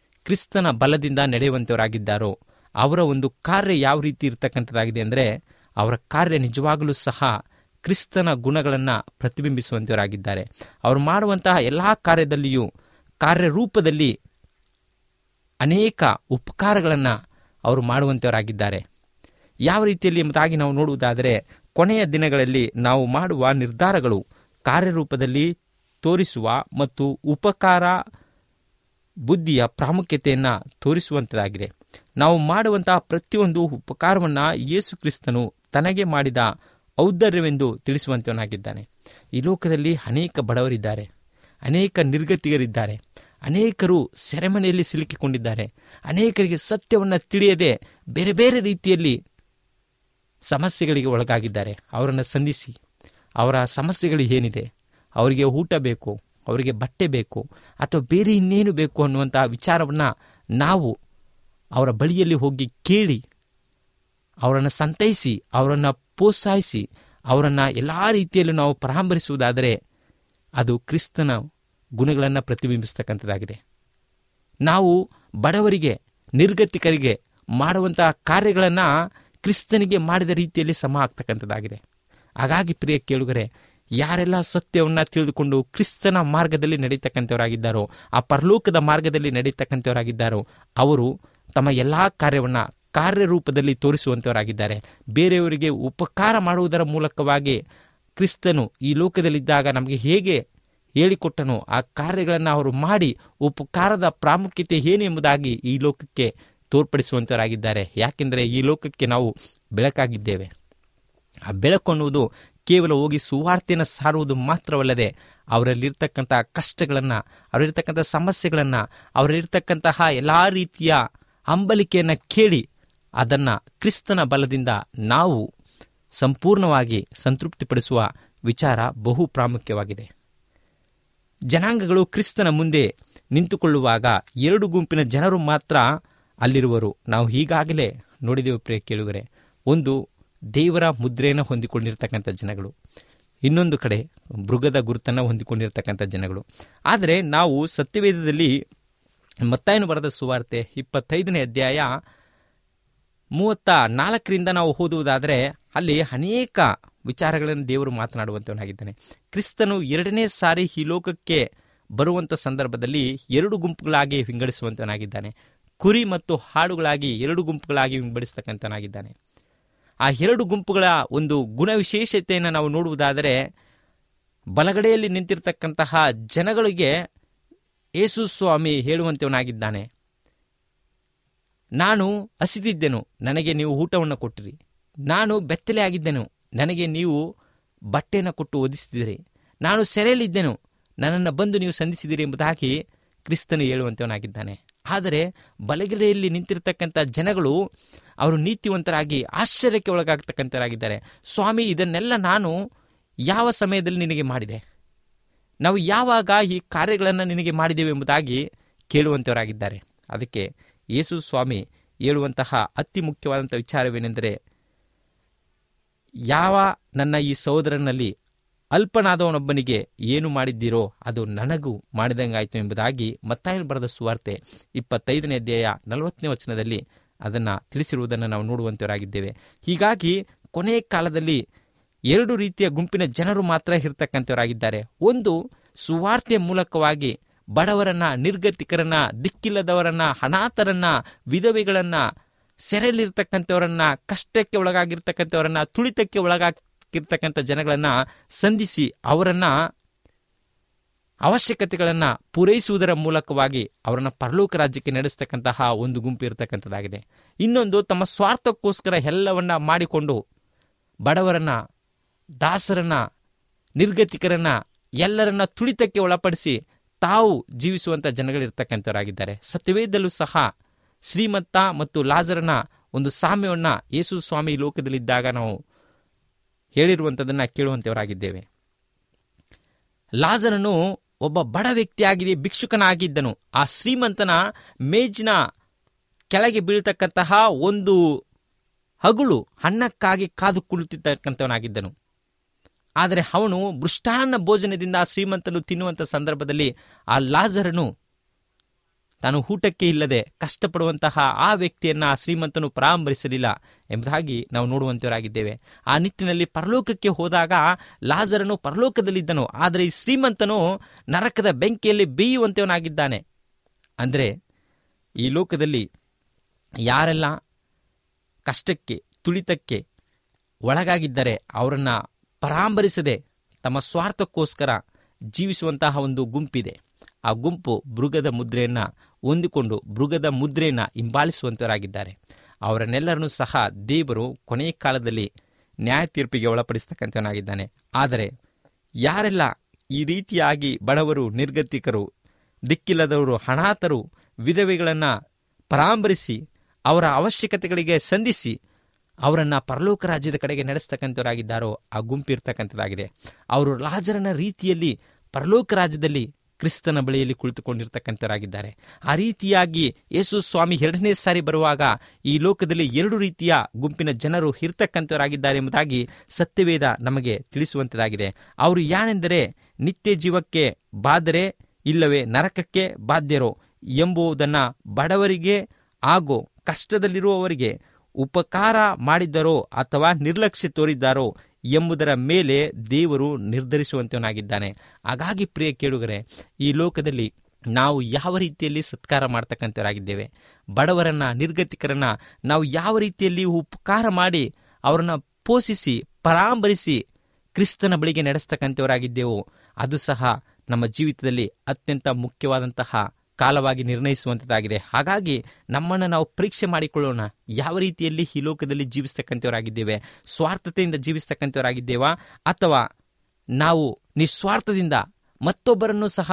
ಕ್ರಿಸ್ತನ ಬಲದಿಂದ ನಡೆಯುವಂಥವರಾಗಿದ್ದಾರೋ ಅವರ ಒಂದು ಕಾರ್ಯ ಯಾವ ರೀತಿ ಇರತಕ್ಕಂಥದ್ದಾಗಿದೆ ಅಂದರೆ ಅವರ ಕಾರ್ಯ ನಿಜವಾಗಲೂ ಸಹ ಕ್ರಿಸ್ತನ ಗುಣಗಳನ್ನು ಪ್ರತಿಬಿಂಬಿಸುವಂತವರಾಗಿದ್ದಾರೆ ಅವರು ಮಾಡುವಂತಹ ಎಲ್ಲ ಕಾರ್ಯದಲ್ಲಿಯೂ ಕಾರ್ಯರೂಪದಲ್ಲಿ ಅನೇಕ ಉಪಕಾರಗಳನ್ನು ಅವರು ಮಾಡುವಂಥವರಾಗಿದ್ದಾರೆ ಯಾವ ರೀತಿಯಲ್ಲಿ ಎಂಬುದಾಗಿ ನಾವು ನೋಡುವುದಾದರೆ ಕೊನೆಯ ದಿನಗಳಲ್ಲಿ ನಾವು ಮಾಡುವ ನಿರ್ಧಾರಗಳು ಕಾರ್ಯರೂಪದಲ್ಲಿ ತೋರಿಸುವ ಮತ್ತು ಉಪಕಾರ ಬುದ್ಧಿಯ ಪ್ರಾಮುಖ್ಯತೆಯನ್ನು ತೋರಿಸುವಂಥದ್ದಾಗಿದೆ ನಾವು ಮಾಡುವಂತಹ ಪ್ರತಿಯೊಂದು ಉಪಕಾರವನ್ನು ಯೇಸು ಕ್ರಿಸ್ತನು ತನಗೆ ಮಾಡಿದ ಔದಾರ್ಯವೆಂದು ತಿಳಿಸುವಂತವನಾಗಿದ್ದಾನೆ ಈ ಲೋಕದಲ್ಲಿ ಅನೇಕ ಬಡವರಿದ್ದಾರೆ ಅನೇಕ ನಿರ್ಗತಿಗರಿದ್ದಾರೆ ಅನೇಕರು ಸೆರೆಮನೆಯಲ್ಲಿ ಸಿಲುಕಿಕೊಂಡಿದ್ದಾರೆ ಅನೇಕರಿಗೆ ಸತ್ಯವನ್ನು ತಿಳಿಯದೆ ಬೇರೆ ಬೇರೆ ರೀತಿಯಲ್ಲಿ ಸಮಸ್ಯೆಗಳಿಗೆ ಒಳಗಾಗಿದ್ದಾರೆ ಅವರನ್ನು ಸಂಧಿಸಿ ಅವರ ಸಮಸ್ಯೆಗಳು ಏನಿದೆ ಅವರಿಗೆ ಊಟ ಬೇಕು ಅವರಿಗೆ ಬಟ್ಟೆ ಬೇಕು ಅಥವಾ ಬೇರೆ ಇನ್ನೇನು ಬೇಕು ಅನ್ನುವಂತಹ ವಿಚಾರವನ್ನು ನಾವು ಅವರ ಬಳಿಯಲ್ಲಿ ಹೋಗಿ ಕೇಳಿ ಅವರನ್ನು ಸಂತೈಸಿ ಅವರನ್ನು ಪ್ರೋತ್ಸಾಹಿಸಿ ಅವರನ್ನು ಎಲ್ಲ ರೀತಿಯಲ್ಲೂ ನಾವು ಪರಾಮರಿಸುವುದಾದರೆ ಅದು ಕ್ರಿಸ್ತನ ಗುಣಗಳನ್ನು ಪ್ರತಿಬಿಂಬಿಸ್ತಕ್ಕಂಥದ್ದಾಗಿದೆ ನಾವು ಬಡವರಿಗೆ ನಿರ್ಗತಿಕರಿಗೆ ಮಾಡುವಂತಹ ಕಾರ್ಯಗಳನ್ನು ಕ್ರಿಸ್ತನಿಗೆ ಮಾಡಿದ ರೀತಿಯಲ್ಲಿ ಸಮ ಆಗ್ತಕ್ಕಂಥದ್ದಾಗಿದೆ ಹಾಗಾಗಿ ಪ್ರಿಯ ಕೇಳುಗರೆ ಯಾರೆಲ್ಲ ಸತ್ಯವನ್ನು ತಿಳಿದುಕೊಂಡು ಕ್ರಿಸ್ತನ ಮಾರ್ಗದಲ್ಲಿ ನಡೀತಕ್ಕಂಥವರಾಗಿದ್ದಾರೋ ಆ ಪರಲೋಕದ ಮಾರ್ಗದಲ್ಲಿ ನಡೀತಕ್ಕಂಥವರಾಗಿದ್ದಾರೋ ಅವರು ತಮ್ಮ ಎಲ್ಲ ಕಾರ್ಯವನ್ನು ಕಾರ್ಯರೂಪದಲ್ಲಿ ತೋರಿಸುವಂಥವರಾಗಿದ್ದಾರೆ ಬೇರೆಯವರಿಗೆ ಉಪಕಾರ ಮಾಡುವುದರ ಮೂಲಕವಾಗಿ ಕ್ರಿಸ್ತನು ಈ ಲೋಕದಲ್ಲಿದ್ದಾಗ ನಮಗೆ ಹೇಗೆ ಹೇಳಿಕೊಟ್ಟನೋ ಆ ಕಾರ್ಯಗಳನ್ನು ಅವರು ಮಾಡಿ ಉಪಕಾರದ ಪ್ರಾಮುಖ್ಯತೆ ಏನು ಎಂಬುದಾಗಿ ಈ ಲೋಕಕ್ಕೆ ತೋರ್ಪಡಿಸುವಂಥವರಾಗಿದ್ದಾರೆ ಯಾಕೆಂದರೆ ಈ ಲೋಕಕ್ಕೆ ನಾವು ಬೆಳಕಾಗಿದ್ದೇವೆ ಆ ಬೆಳಕು ಅನ್ನುವುದು ಕೇವಲ ಹೋಗಿ ಸುವಾರ್ತೆಯನ್ನು ಸಾರುವುದು ಮಾತ್ರವಲ್ಲದೆ ಅವರಲ್ಲಿರ್ತಕ್ಕಂಥ ಕಷ್ಟಗಳನ್ನು ಅವರಲ್ಲಿರ್ತಕ್ಕಂಥ ಸಮಸ್ಯೆಗಳನ್ನು ಅವರಲ್ಲಿರ್ತಕ್ಕಂತಹ ಎಲ್ಲ ರೀತಿಯ ಹಂಬಲಿಕೆಯನ್ನು ಕೇಳಿ ಅದನ್ನು ಕ್ರಿಸ್ತನ ಬಲದಿಂದ ನಾವು ಸಂಪೂರ್ಣವಾಗಿ ಸಂತೃಪ್ತಿಪಡಿಸುವ ವಿಚಾರ ಬಹು ಪ್ರಾಮುಖ್ಯವಾಗಿದೆ ಜನಾಂಗಗಳು ಕ್ರಿಸ್ತನ ಮುಂದೆ ನಿಂತುಕೊಳ್ಳುವಾಗ ಎರಡು ಗುಂಪಿನ ಜನರು ಮಾತ್ರ ಅಲ್ಲಿರುವರು ನಾವು ಈಗಾಗಲೇ ನೋಡಿದೆವು ಪ್ರಿಯ ಕೇಳುಗರೆ ಒಂದು ದೇವರ ಮುದ್ರೆಯನ್ನು ಹೊಂದಿಕೊಂಡಿರ್ತಕ್ಕಂಥ ಜನಗಳು ಇನ್ನೊಂದು ಕಡೆ ಮೃಗದ ಗುರುತನ್ನು ಹೊಂದಿಕೊಂಡಿರ್ತಕ್ಕಂಥ ಜನಗಳು ಆದರೆ ನಾವು ಸತ್ಯವೇದದಲ್ಲಿ ಮತ್ತಾಯನು ಬರೆದ ಸುವಾರ್ತೆ ಇಪ್ಪತ್ತೈದನೇ ಅಧ್ಯಾಯ ಮೂವತ್ತ ನಾಲ್ಕರಿಂದ ನಾವು ಓದುವುದಾದರೆ ಅಲ್ಲಿ ಅನೇಕ ವಿಚಾರಗಳನ್ನು ದೇವರು ಮಾತನಾಡುವಂತವನಾಗಿದ್ದಾನೆ ಕ್ರಿಸ್ತನು ಎರಡನೇ ಸಾರಿ ಈ ಲೋಕಕ್ಕೆ ಬರುವಂಥ ಸಂದರ್ಭದಲ್ಲಿ ಎರಡು ಗುಂಪುಗಳಾಗಿ ವಿಂಗಡಿಸುವಂತವನಾಗಿದ್ದಾನೆ ಕುರಿ ಮತ್ತು ಹಾಡುಗಳಾಗಿ ಎರಡು ಗುಂಪುಗಳಾಗಿ ವಿಂಗಡಿಸ್ತಕ್ಕಂಥನಾಗಿದ್ದಾನೆ ಆ ಎರಡು ಗುಂಪುಗಳ ಒಂದು ಗುಣವಿಶೇಷತೆಯನ್ನು ನಾವು ನೋಡುವುದಾದರೆ ಬಲಗಡೆಯಲ್ಲಿ ನಿಂತಿರ್ತಕ್ಕಂತಹ ಜನಗಳಿಗೆ ಯೇಸು ಸ್ವಾಮಿ ಹೇಳುವಂತವನಾಗಿದ್ದಾನೆ ನಾನು ಹಸಿದಿದ್ದೆನು ನನಗೆ ನೀವು ಊಟವನ್ನು ಕೊಟ್ಟಿರಿ ನಾನು ಬೆತ್ತಲೆ ಆಗಿದ್ದೆನು ನನಗೆ ನೀವು ಬಟ್ಟೆಯನ್ನು ಕೊಟ್ಟು ಒದಿಸಿದಿರಿ ನಾನು ಸೆರೆಯಲ್ಲಿದ್ದೆನು ನನ್ನನ್ನು ಬಂದು ನೀವು ಸಂಧಿಸಿದಿರಿ ಎಂಬುದಾಗಿ ಕ್ರಿಸ್ತನು ಹೇಳುವಂತವನಾಗಿದ್ದಾನೆ ಆದರೆ ಬಲಗಡೆಯಲ್ಲಿ ನಿಂತಿರ್ತಕ್ಕಂಥ ಜನಗಳು ಅವರು ನೀತಿವಂತರಾಗಿ ಆಶ್ಚರ್ಯಕ್ಕೆ ಒಳಗಾಗ್ತಕ್ಕಂಥವರಾಗಿದ್ದಾರೆ ಸ್ವಾಮಿ ಇದನ್ನೆಲ್ಲ ನಾನು ಯಾವ ಸಮಯದಲ್ಲಿ ನಿನಗೆ ಮಾಡಿದೆ ನಾವು ಯಾವಾಗ ಈ ಕಾರ್ಯಗಳನ್ನು ನಿನಗೆ ಮಾಡಿದೆವು ಎಂಬುದಾಗಿ ಕೇಳುವಂಥವರಾಗಿದ್ದಾರೆ ಅದಕ್ಕೆ ಯೇಸು ಸ್ವಾಮಿ ಹೇಳುವಂತಹ ಅತಿ ಮುಖ್ಯವಾದಂಥ ವಿಚಾರವೇನೆಂದರೆ ಯಾವ ನನ್ನ ಈ ಸಹೋದರನಲ್ಲಿ ಅಲ್ಪನಾದವನೊಬ್ಬನಿಗೆ ಏನು ಮಾಡಿದ್ದೀರೋ ಅದು ನನಗೂ ಮಾಡಿದಂಗಾಯಿತು ಎಂಬುದಾಗಿ ಮತ್ತಾಯನು ಬರೆದ ಸುವಾರ್ತೆ ಇಪ್ಪತ್ತೈದನೇ ಅಧ್ಯಾಯ ನಲವತ್ತನೇ ವಚನದಲ್ಲಿ ಅದನ್ನು ತಿಳಿಸಿರುವುದನ್ನು ನಾವು ನೋಡುವಂತವರಾಗಿದ್ದೇವೆ ಹೀಗಾಗಿ ಕೊನೆಯ ಕಾಲದಲ್ಲಿ ಎರಡು ರೀತಿಯ ಗುಂಪಿನ ಜನರು ಮಾತ್ರ ಇರ್ತಕ್ಕಂಥವರಾಗಿದ್ದಾರೆ ಒಂದು ಸುವಾರ್ತೆಯ ಮೂಲಕವಾಗಿ ಬಡವರನ್ನ ನಿರ್ಗತಿಕರನ್ನ ದಿಕ್ಕಿಲ್ಲದವರನ್ನ ಅನಾಥರನ್ನ ವಿಧವೆಗಳನ್ನ ಸೆರೆಯಲ್ಲಿರ್ತಕ್ಕಂಥವರನ್ನ ಕಷ್ಟಕ್ಕೆ ಒಳಗಾಗಿರ್ತಕ್ಕಂಥವರನ್ನ ತುಳಿತಕ್ಕೆ ಒಳಗಾಗಿರ್ತಕ್ಕಂಥ ಜನಗಳನ್ನ ಸಂಧಿಸಿ ಅವರನ್ನ ಅವಶ್ಯಕತೆಗಳನ್ನು ಪೂರೈಸುವುದರ ಮೂಲಕವಾಗಿ ಅವರನ್ನು ಪರಲೋಕ ರಾಜ್ಯಕ್ಕೆ ನಡೆಸ್ತಕ್ಕಂತಹ ಒಂದು ಗುಂಪು ಇರತಕ್ಕಂಥದ್ದಾಗಿದೆ ಇನ್ನೊಂದು ತಮ್ಮ ಸ್ವಾರ್ಥಕ್ಕೋಸ್ಕರ ಎಲ್ಲವನ್ನ ಮಾಡಿಕೊಂಡು ಬಡವರನ್ನ ದಾಸರನ್ನ ನಿರ್ಗತಿಕರನ್ನ ಎಲ್ಲರನ್ನ ತುಳಿತಕ್ಕೆ ಒಳಪಡಿಸಿ ತಾವು ಜೀವಿಸುವಂಥ ಜನಗಳಿರ್ತಕ್ಕಂಥವರಾಗಿದ್ದಾರೆ ಸತ್ಯವೇದಲ್ಲೂ ಸಹ ಶ್ರೀಮಂತ ಮತ್ತು ಲಾಜರನ ಒಂದು ಸಾಮ್ಯವನ್ನು ಯೇಸು ಸ್ವಾಮಿ ಲೋಕದಲ್ಲಿದ್ದಾಗ ನಾವು ಹೇಳಿರುವಂಥದ್ದನ್ನು ಕೇಳುವಂಥವರಾಗಿದ್ದೇವೆ ಲಾಜರನು ಒಬ್ಬ ಬಡ ವ್ಯಕ್ತಿಯಾಗಿದೆ ಭಿಕ್ಷುಕನಾಗಿದ್ದನು ಆ ಶ್ರೀಮಂತನ ಮೇಜಿನ ಕೆಳಗೆ ಬೀಳ್ತಕ್ಕಂತಹ ಒಂದು ಹಗುಳು ಹಣ್ಣಕ್ಕಾಗಿ ಕಾದು ಕುಳಿತಿರ್ತಕ್ಕಂಥವನಾಗಿದ್ದನು ಆದರೆ ಅವನು ಮೃಷ್ಟಾನ್ನ ಭೋಜನದಿಂದ ಆ ಶ್ರೀಮಂತನು ತಿನ್ನುವಂಥ ಸಂದರ್ಭದಲ್ಲಿ ಆ ಲಾಜರನು ತಾನು ಊಟಕ್ಕೆ ಇಲ್ಲದೆ ಕಷ್ಟಪಡುವಂತಹ ಆ ವ್ಯಕ್ತಿಯನ್ನ ಆ ಶ್ರೀಮಂತನು ಪರಾಮರಿಸಲಿಲ್ಲ ಎಂಬುದಾಗಿ ನಾವು ನೋಡುವಂತವರಾಗಿದ್ದೇವೆ ಆ ನಿಟ್ಟಿನಲ್ಲಿ ಪರಲೋಕಕ್ಕೆ ಹೋದಾಗ ಲಾಜರನು ಪರಲೋಕದಲ್ಲಿದ್ದನು ಆದರೆ ಈ ಶ್ರೀಮಂತನು ನರಕದ ಬೆಂಕಿಯಲ್ಲಿ ಬೇಯುವಂತವನಾಗಿದ್ದಾನೆ ಅಂದರೆ ಈ ಲೋಕದಲ್ಲಿ ಯಾರೆಲ್ಲ ಕಷ್ಟಕ್ಕೆ ತುಳಿತಕ್ಕೆ ಒಳಗಾಗಿದ್ದರೆ ಅವರನ್ನು ಪರಾಮರಿಸದೆ ತಮ್ಮ ಸ್ವಾರ್ಥಕ್ಕೋಸ್ಕರ ಜೀವಿಸುವಂತಹ ಒಂದು ಗುಂಪಿದೆ ಆ ಗುಂಪು ಮೃಗದ ಮುದ್ರೆಯನ್ನು ಹೊಂದಿಕೊಂಡು ಮೃಗದ ಮುದ್ರೆಯನ್ನು ಹಿಂಬಾಲಿಸುವಂತವರಾಗಿದ್ದಾರೆ ಅವರನ್ನೆಲ್ಲರನ್ನೂ ಸಹ ದೇವರು ಕೊನೆಯ ಕಾಲದಲ್ಲಿ ನ್ಯಾಯ ತೀರ್ಪಿಗೆ ಒಳಪಡಿಸ್ತಕ್ಕಂಥವನಾಗಿದ್ದಾನೆ ಆದರೆ ಯಾರೆಲ್ಲ ಈ ರೀತಿಯಾಗಿ ಬಡವರು ನಿರ್ಗತಿಕರು ದಿಕ್ಕಿಲ್ಲದವರು ಹಣಾತರು ವಿಧವೆಗಳನ್ನು ಪರಾಮರಿಸಿ ಅವರ ಅವಶ್ಯಕತೆಗಳಿಗೆ ಸಂಧಿಸಿ ಅವರನ್ನು ಪರಲೋಕ ರಾಜ್ಯದ ಕಡೆಗೆ ನಡೆಸ್ತಕ್ಕಂಥವರಾಗಿದ್ದಾರೋ ಆ ಗುಂಪಿರ್ತಕ್ಕಂಥದ್ದಾಗಿದೆ ಅವರು ಲಾಜರನ ರೀತಿಯಲ್ಲಿ ಪರಲೋಕ ರಾಜ್ಯದಲ್ಲಿ ಕ್ರಿಸ್ತನ ಬಳಿಯಲ್ಲಿ ಕುಳಿತುಕೊಂಡಿರ್ತಕ್ಕಂಥವರಾಗಿದ್ದಾರೆ ಆ ರೀತಿಯಾಗಿ ಯೇಸು ಸ್ವಾಮಿ ಎರಡನೇ ಸಾರಿ ಬರುವಾಗ ಈ ಲೋಕದಲ್ಲಿ ಎರಡು ರೀತಿಯ ಗುಂಪಿನ ಜನರು ಇರ್ತಕ್ಕಂಥವರಾಗಿದ್ದಾರೆ ಎಂಬುದಾಗಿ ಸತ್ಯವೇದ ನಮಗೆ ತಿಳಿಸುವಂಥದ್ದಾಗಿದೆ ಅವರು ಯಾನೆಂದರೆ ನಿತ್ಯ ಜೀವಕ್ಕೆ ಬಾದರೆ ಇಲ್ಲವೇ ನರಕಕ್ಕೆ ಬಾಧ್ಯರೋ ಎಂಬುದನ್ನು ಬಡವರಿಗೆ ಹಾಗೂ ಕಷ್ಟದಲ್ಲಿರುವವರಿಗೆ ಉಪಕಾರ ಮಾಡಿದ್ದರೋ ಅಥವಾ ನಿರ್ಲಕ್ಷ್ಯ ತೋರಿದ್ದಾರೋ ಎಂಬುದರ ಮೇಲೆ ದೇವರು ನಿರ್ಧರಿಸುವಂತವನಾಗಿದ್ದಾನೆ ಹಾಗಾಗಿ ಪ್ರಿಯ ಕೇಳುಗರೆ ಈ ಲೋಕದಲ್ಲಿ ನಾವು ಯಾವ ರೀತಿಯಲ್ಲಿ ಸತ್ಕಾರ ಮಾಡ್ತಕ್ಕಂಥವರಾಗಿದ್ದೇವೆ ಬಡವರನ್ನ ನಿರ್ಗತಿಕರನ್ನ ನಾವು ಯಾವ ರೀತಿಯಲ್ಲಿ ಉಪಕಾರ ಮಾಡಿ ಅವರನ್ನ ಪೋಷಿಸಿ ಪರಾಮರಿಸಿ ಕ್ರಿಸ್ತನ ಬಳಿಗೆ ನಡೆಸ್ತಕ್ಕಂಥವರಾಗಿದ್ದೆವೋ ಅದು ಸಹ ನಮ್ಮ ಜೀವಿತದಲ್ಲಿ ಅತ್ಯಂತ ಮುಖ್ಯವಾದಂತಹ ಕಾಲವಾಗಿ ನಿರ್ಣಯಿಸುವಂಥದ್ದಾಗಿದೆ ಹಾಗಾಗಿ ನಮ್ಮನ್ನು ನಾವು ಪರೀಕ್ಷೆ ಮಾಡಿಕೊಳ್ಳೋಣ ಯಾವ ರೀತಿಯಲ್ಲಿ ಈ ಲೋಕದಲ್ಲಿ ಜೀವಿಸ್ತಕ್ಕಂಥವರಾಗಿದ್ದೇವೆ ಸ್ವಾರ್ಥತೆಯಿಂದ ಜೀವಿಸ್ತಕ್ಕಂಥವರಾಗಿದ್ದೇವಾ ಅಥವಾ ನಾವು ನಿಸ್ವಾರ್ಥದಿಂದ ಮತ್ತೊಬ್ಬರನ್ನು ಸಹ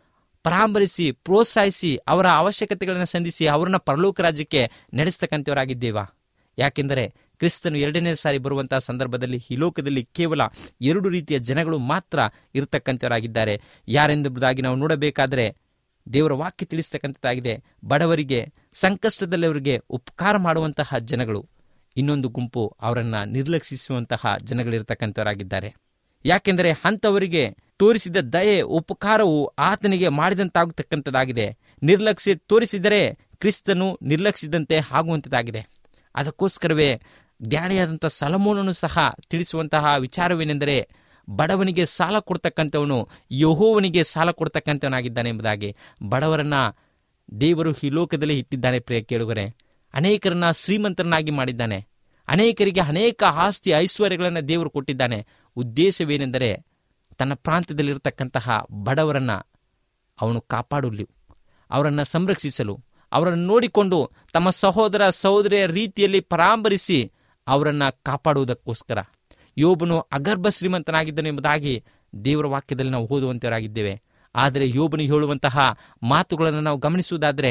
ಪರಾಮರಿಸಿ ಪ್ರೋತ್ಸಾಹಿಸಿ ಅವರ ಅವಶ್ಯಕತೆಗಳನ್ನು ಸಂಧಿಸಿ ಅವರನ್ನ ಪರಲೋಕ ರಾಜ್ಯಕ್ಕೆ ನಡೆಸ್ತಕ್ಕಂಥವರಾಗಿದ್ದೇವಾ ಯಾಕೆಂದರೆ ಕ್ರಿಸ್ತನು ಎರಡನೇ ಸಾರಿ ಬರುವಂತಹ ಸಂದರ್ಭದಲ್ಲಿ ಈ ಲೋಕದಲ್ಲಿ ಕೇವಲ ಎರಡು ರೀತಿಯ ಜನಗಳು ಮಾತ್ರ ಇರತಕ್ಕಂಥವರಾಗಿದ್ದಾರೆ ಯಾರೆಂಬುದಾಗಿ ನಾವು ನೋಡಬೇಕಾದರೆ ದೇವರ ವಾಕ್ಯ ತಿಳಿಸ್ತಕ್ಕಂಥದ್ದಾಗಿದೆ ಬಡವರಿಗೆ ಸಂಕಷ್ಟದಲ್ಲಿಯವರಿಗೆ ಉಪಕಾರ ಮಾಡುವಂತಹ ಜನಗಳು ಇನ್ನೊಂದು ಗುಂಪು ಅವರನ್ನು ನಿರ್ಲಕ್ಷಿಸುವಂತಹ ಜನಗಳಿರ್ತಕ್ಕಂಥವರಾಗಿದ್ದಾರೆ ಯಾಕೆಂದರೆ ಅಂಥವರಿಗೆ ತೋರಿಸಿದ ದಯೆ ಉಪಕಾರವು ಆತನಿಗೆ ಮಾಡಿದಂತಾಗತಕ್ಕಂಥದ್ದಾಗಿದೆ ನಿರ್ಲಕ್ಷ್ಯ ತೋರಿಸಿದರೆ ಕ್ರಿಸ್ತನು ನಿರ್ಲಕ್ಷಿಸಿದಂತೆ ಆಗುವಂಥದ್ದಾಗಿದೆ ಅದಕ್ಕೋಸ್ಕರವೇ ಜ್ಞಾನಿಯಾದಂಥ ಸಲಮೋನನು ಸಹ ತಿಳಿಸುವಂತಹ ವಿಚಾರವೇನೆಂದರೆ ಬಡವನಿಗೆ ಸಾಲ ಕೊಡ್ತಕ್ಕಂಥವನು ಯಹೋವನಿಗೆ ಸಾಲ ಕೊಡ್ತಕ್ಕಂಥವನಾಗಿದ್ದಾನೆ ಎಂಬುದಾಗಿ ಬಡವರನ್ನ ದೇವರು ಈ ಲೋಕದಲ್ಲಿ ಇಟ್ಟಿದ್ದಾನೆ ಪ್ರಿಯ ಕೇಳುಗರೆ ಅನೇಕರನ್ನ ಶ್ರೀಮಂತರನ್ನಾಗಿ ಮಾಡಿದ್ದಾನೆ ಅನೇಕರಿಗೆ ಅನೇಕ ಆಸ್ತಿ ಐಶ್ವರ್ಯಗಳನ್ನು ದೇವರು ಕೊಟ್ಟಿದ್ದಾನೆ ಉದ್ದೇಶವೇನೆಂದರೆ ತನ್ನ ಪ್ರಾಂತ್ಯದಲ್ಲಿರ್ತಕ್ಕಂತಹ ಬಡವರನ್ನ ಅವನು ಕಾಪಾಡಲು ಅವರನ್ನು ಸಂರಕ್ಷಿಸಲು ಅವರನ್ನು ನೋಡಿಕೊಂಡು ತಮ್ಮ ಸಹೋದರ ಸಹೋದರಿಯ ರೀತಿಯಲ್ಲಿ ಪರಾಮರಿಸಿ ಅವರನ್ನು ಕಾಪಾಡುವುದಕ್ಕೋಸ್ಕರ ಯೋಬನು ಅಗರ್ಭ ಶ್ರೀಮಂತನಾಗಿದ್ದನು ಎಂಬುದಾಗಿ ದೇವರ ವಾಕ್ಯದಲ್ಲಿ ನಾವು ಓದುವಂತವರಾಗಿದ್ದೇವೆ ಆದರೆ ಯೋಬನು ಹೇಳುವಂತಹ ಮಾತುಗಳನ್ನು ನಾವು ಗಮನಿಸುವುದಾದರೆ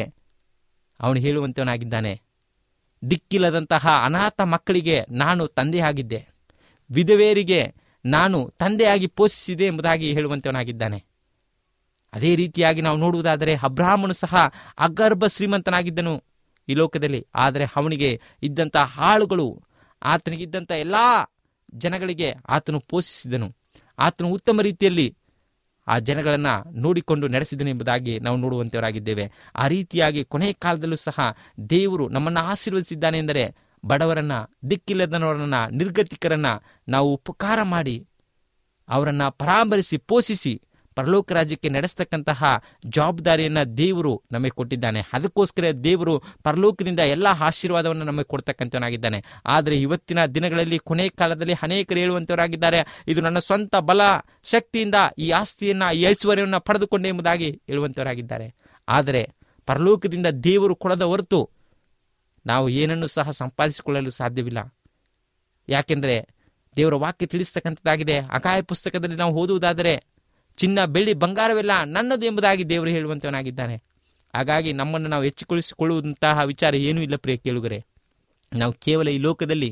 ಅವನು ಹೇಳುವಂತವನಾಗಿದ್ದಾನೆ ದಿಕ್ಕಿಲ್ಲದಂತಹ ಅನಾಥ ಮಕ್ಕಳಿಗೆ ನಾನು ತಂದೆಯಾಗಿದ್ದೆ ವಿಧವೆಯರಿಗೆ ನಾನು ತಂದೆಯಾಗಿ ಪೋಷಿಸಿದೆ ಎಂಬುದಾಗಿ ಹೇಳುವಂತವನಾಗಿದ್ದಾನೆ ಅದೇ ರೀತಿಯಾಗಿ ನಾವು ನೋಡುವುದಾದರೆ ಅಬ್ರಾಹ್ಮನು ಸಹ ಅಗರ್ಭ ಶ್ರೀಮಂತನಾಗಿದ್ದನು ಈ ಲೋಕದಲ್ಲಿ ಆದರೆ ಅವನಿಗೆ ಇದ್ದಂಥ ಹಾಳುಗಳು ಆತನಿಗಿದ್ದಂಥ ಎಲ್ಲ ಜನಗಳಿಗೆ ಆತನು ಪೋಷಿಸಿದನು ಆತನು ಉತ್ತಮ ರೀತಿಯಲ್ಲಿ ಆ ಜನಗಳನ್ನು ನೋಡಿಕೊಂಡು ನಡೆಸಿದನು ಎಂಬುದಾಗಿ ನಾವು ನೋಡುವಂತವರಾಗಿದ್ದೇವೆ ಆ ರೀತಿಯಾಗಿ ಕೊನೆಯ ಕಾಲದಲ್ಲೂ ಸಹ ದೇವರು ನಮ್ಮನ್ನು ಆಶೀರ್ವದಿಸಿದ್ದಾನೆ ಎಂದರೆ ಬಡವರನ್ನ ದಿಕ್ಕಿಲ್ಲದವರನ್ನ ನಿರ್ಗತಿಕರನ್ನ ನಾವು ಉಪಕಾರ ಮಾಡಿ ಅವರನ್ನ ಪರಾಮರಿಸಿ ಪೋಷಿಸಿ ಪರಲೋಕ ರಾಜ್ಯಕ್ಕೆ ನಡೆಸ್ತಕ್ಕಂತಹ ಜವಾಬ್ದಾರಿಯನ್ನ ದೇವರು ನಮಗೆ ಕೊಟ್ಟಿದ್ದಾನೆ ಅದಕ್ಕೋಸ್ಕರ ದೇವರು ಪರಲೋಕದಿಂದ ಎಲ್ಲ ಆಶೀರ್ವಾದವನ್ನು ನಮಗೆ ಕೊಡ್ತಕ್ಕಂಥವನಾಗಿದ್ದಾನೆ ಆದರೆ ಇವತ್ತಿನ ದಿನಗಳಲ್ಲಿ ಕೊನೆ ಕಾಲದಲ್ಲಿ ಅನೇಕರು ಹೇಳುವಂತವರಾಗಿದ್ದಾರೆ ಇದು ನನ್ನ ಸ್ವಂತ ಬಲ ಶಕ್ತಿಯಿಂದ ಈ ಆಸ್ತಿಯನ್ನ ಈ ಐಶ್ವರ್ಯವನ್ನು ಪಡೆದುಕೊಂಡೆ ಎಂಬುದಾಗಿ ಹೇಳುವಂತವರಾಗಿದ್ದಾರೆ ಆದರೆ ಪರಲೋಕದಿಂದ ದೇವರು ಕೊಡದ ಹೊರತು ನಾವು ಏನನ್ನು ಸಹ ಸಂಪಾದಿಸಿಕೊಳ್ಳಲು ಸಾಧ್ಯವಿಲ್ಲ ಯಾಕೆಂದರೆ ದೇವರ ವಾಕ್ಯ ತಿಳಿಸ್ತಕ್ಕಂಥದ್ದಾಗಿದೆ ಅಕಾಯ ಪುಸ್ತಕದಲ್ಲಿ ನಾವು ಓದುವುದಾದರೆ ಚಿನ್ನ ಬೆಳ್ಳಿ ಬಂಗಾರವೆಲ್ಲ ನನ್ನದು ಎಂಬುದಾಗಿ ದೇವರು ಹೇಳುವಂತವನಾಗಿದ್ದಾನೆ ಹಾಗಾಗಿ ನಮ್ಮನ್ನು ನಾವು ಹೆಚ್ಚಿಕೊಳ್ಳಿಸಿಕೊಳ್ಳುವಂತಹ ವಿಚಾರ ಏನೂ ಇಲ್ಲ ಪ್ರಿಯ ಕೇಳುಗರೆ ನಾವು ಕೇವಲ ಈ ಲೋಕದಲ್ಲಿ